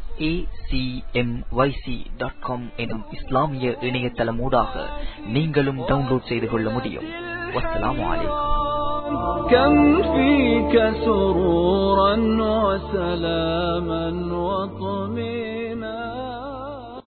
dot com எனும் இஸ்லாமிய இணையதளமூடாக நீங்களும் டவுன்லோட் செய்து கொள்ள முடியும் வஸ்ஸலாமு அலைக்கும் كم فيك سرورا وسلاما وطمئنا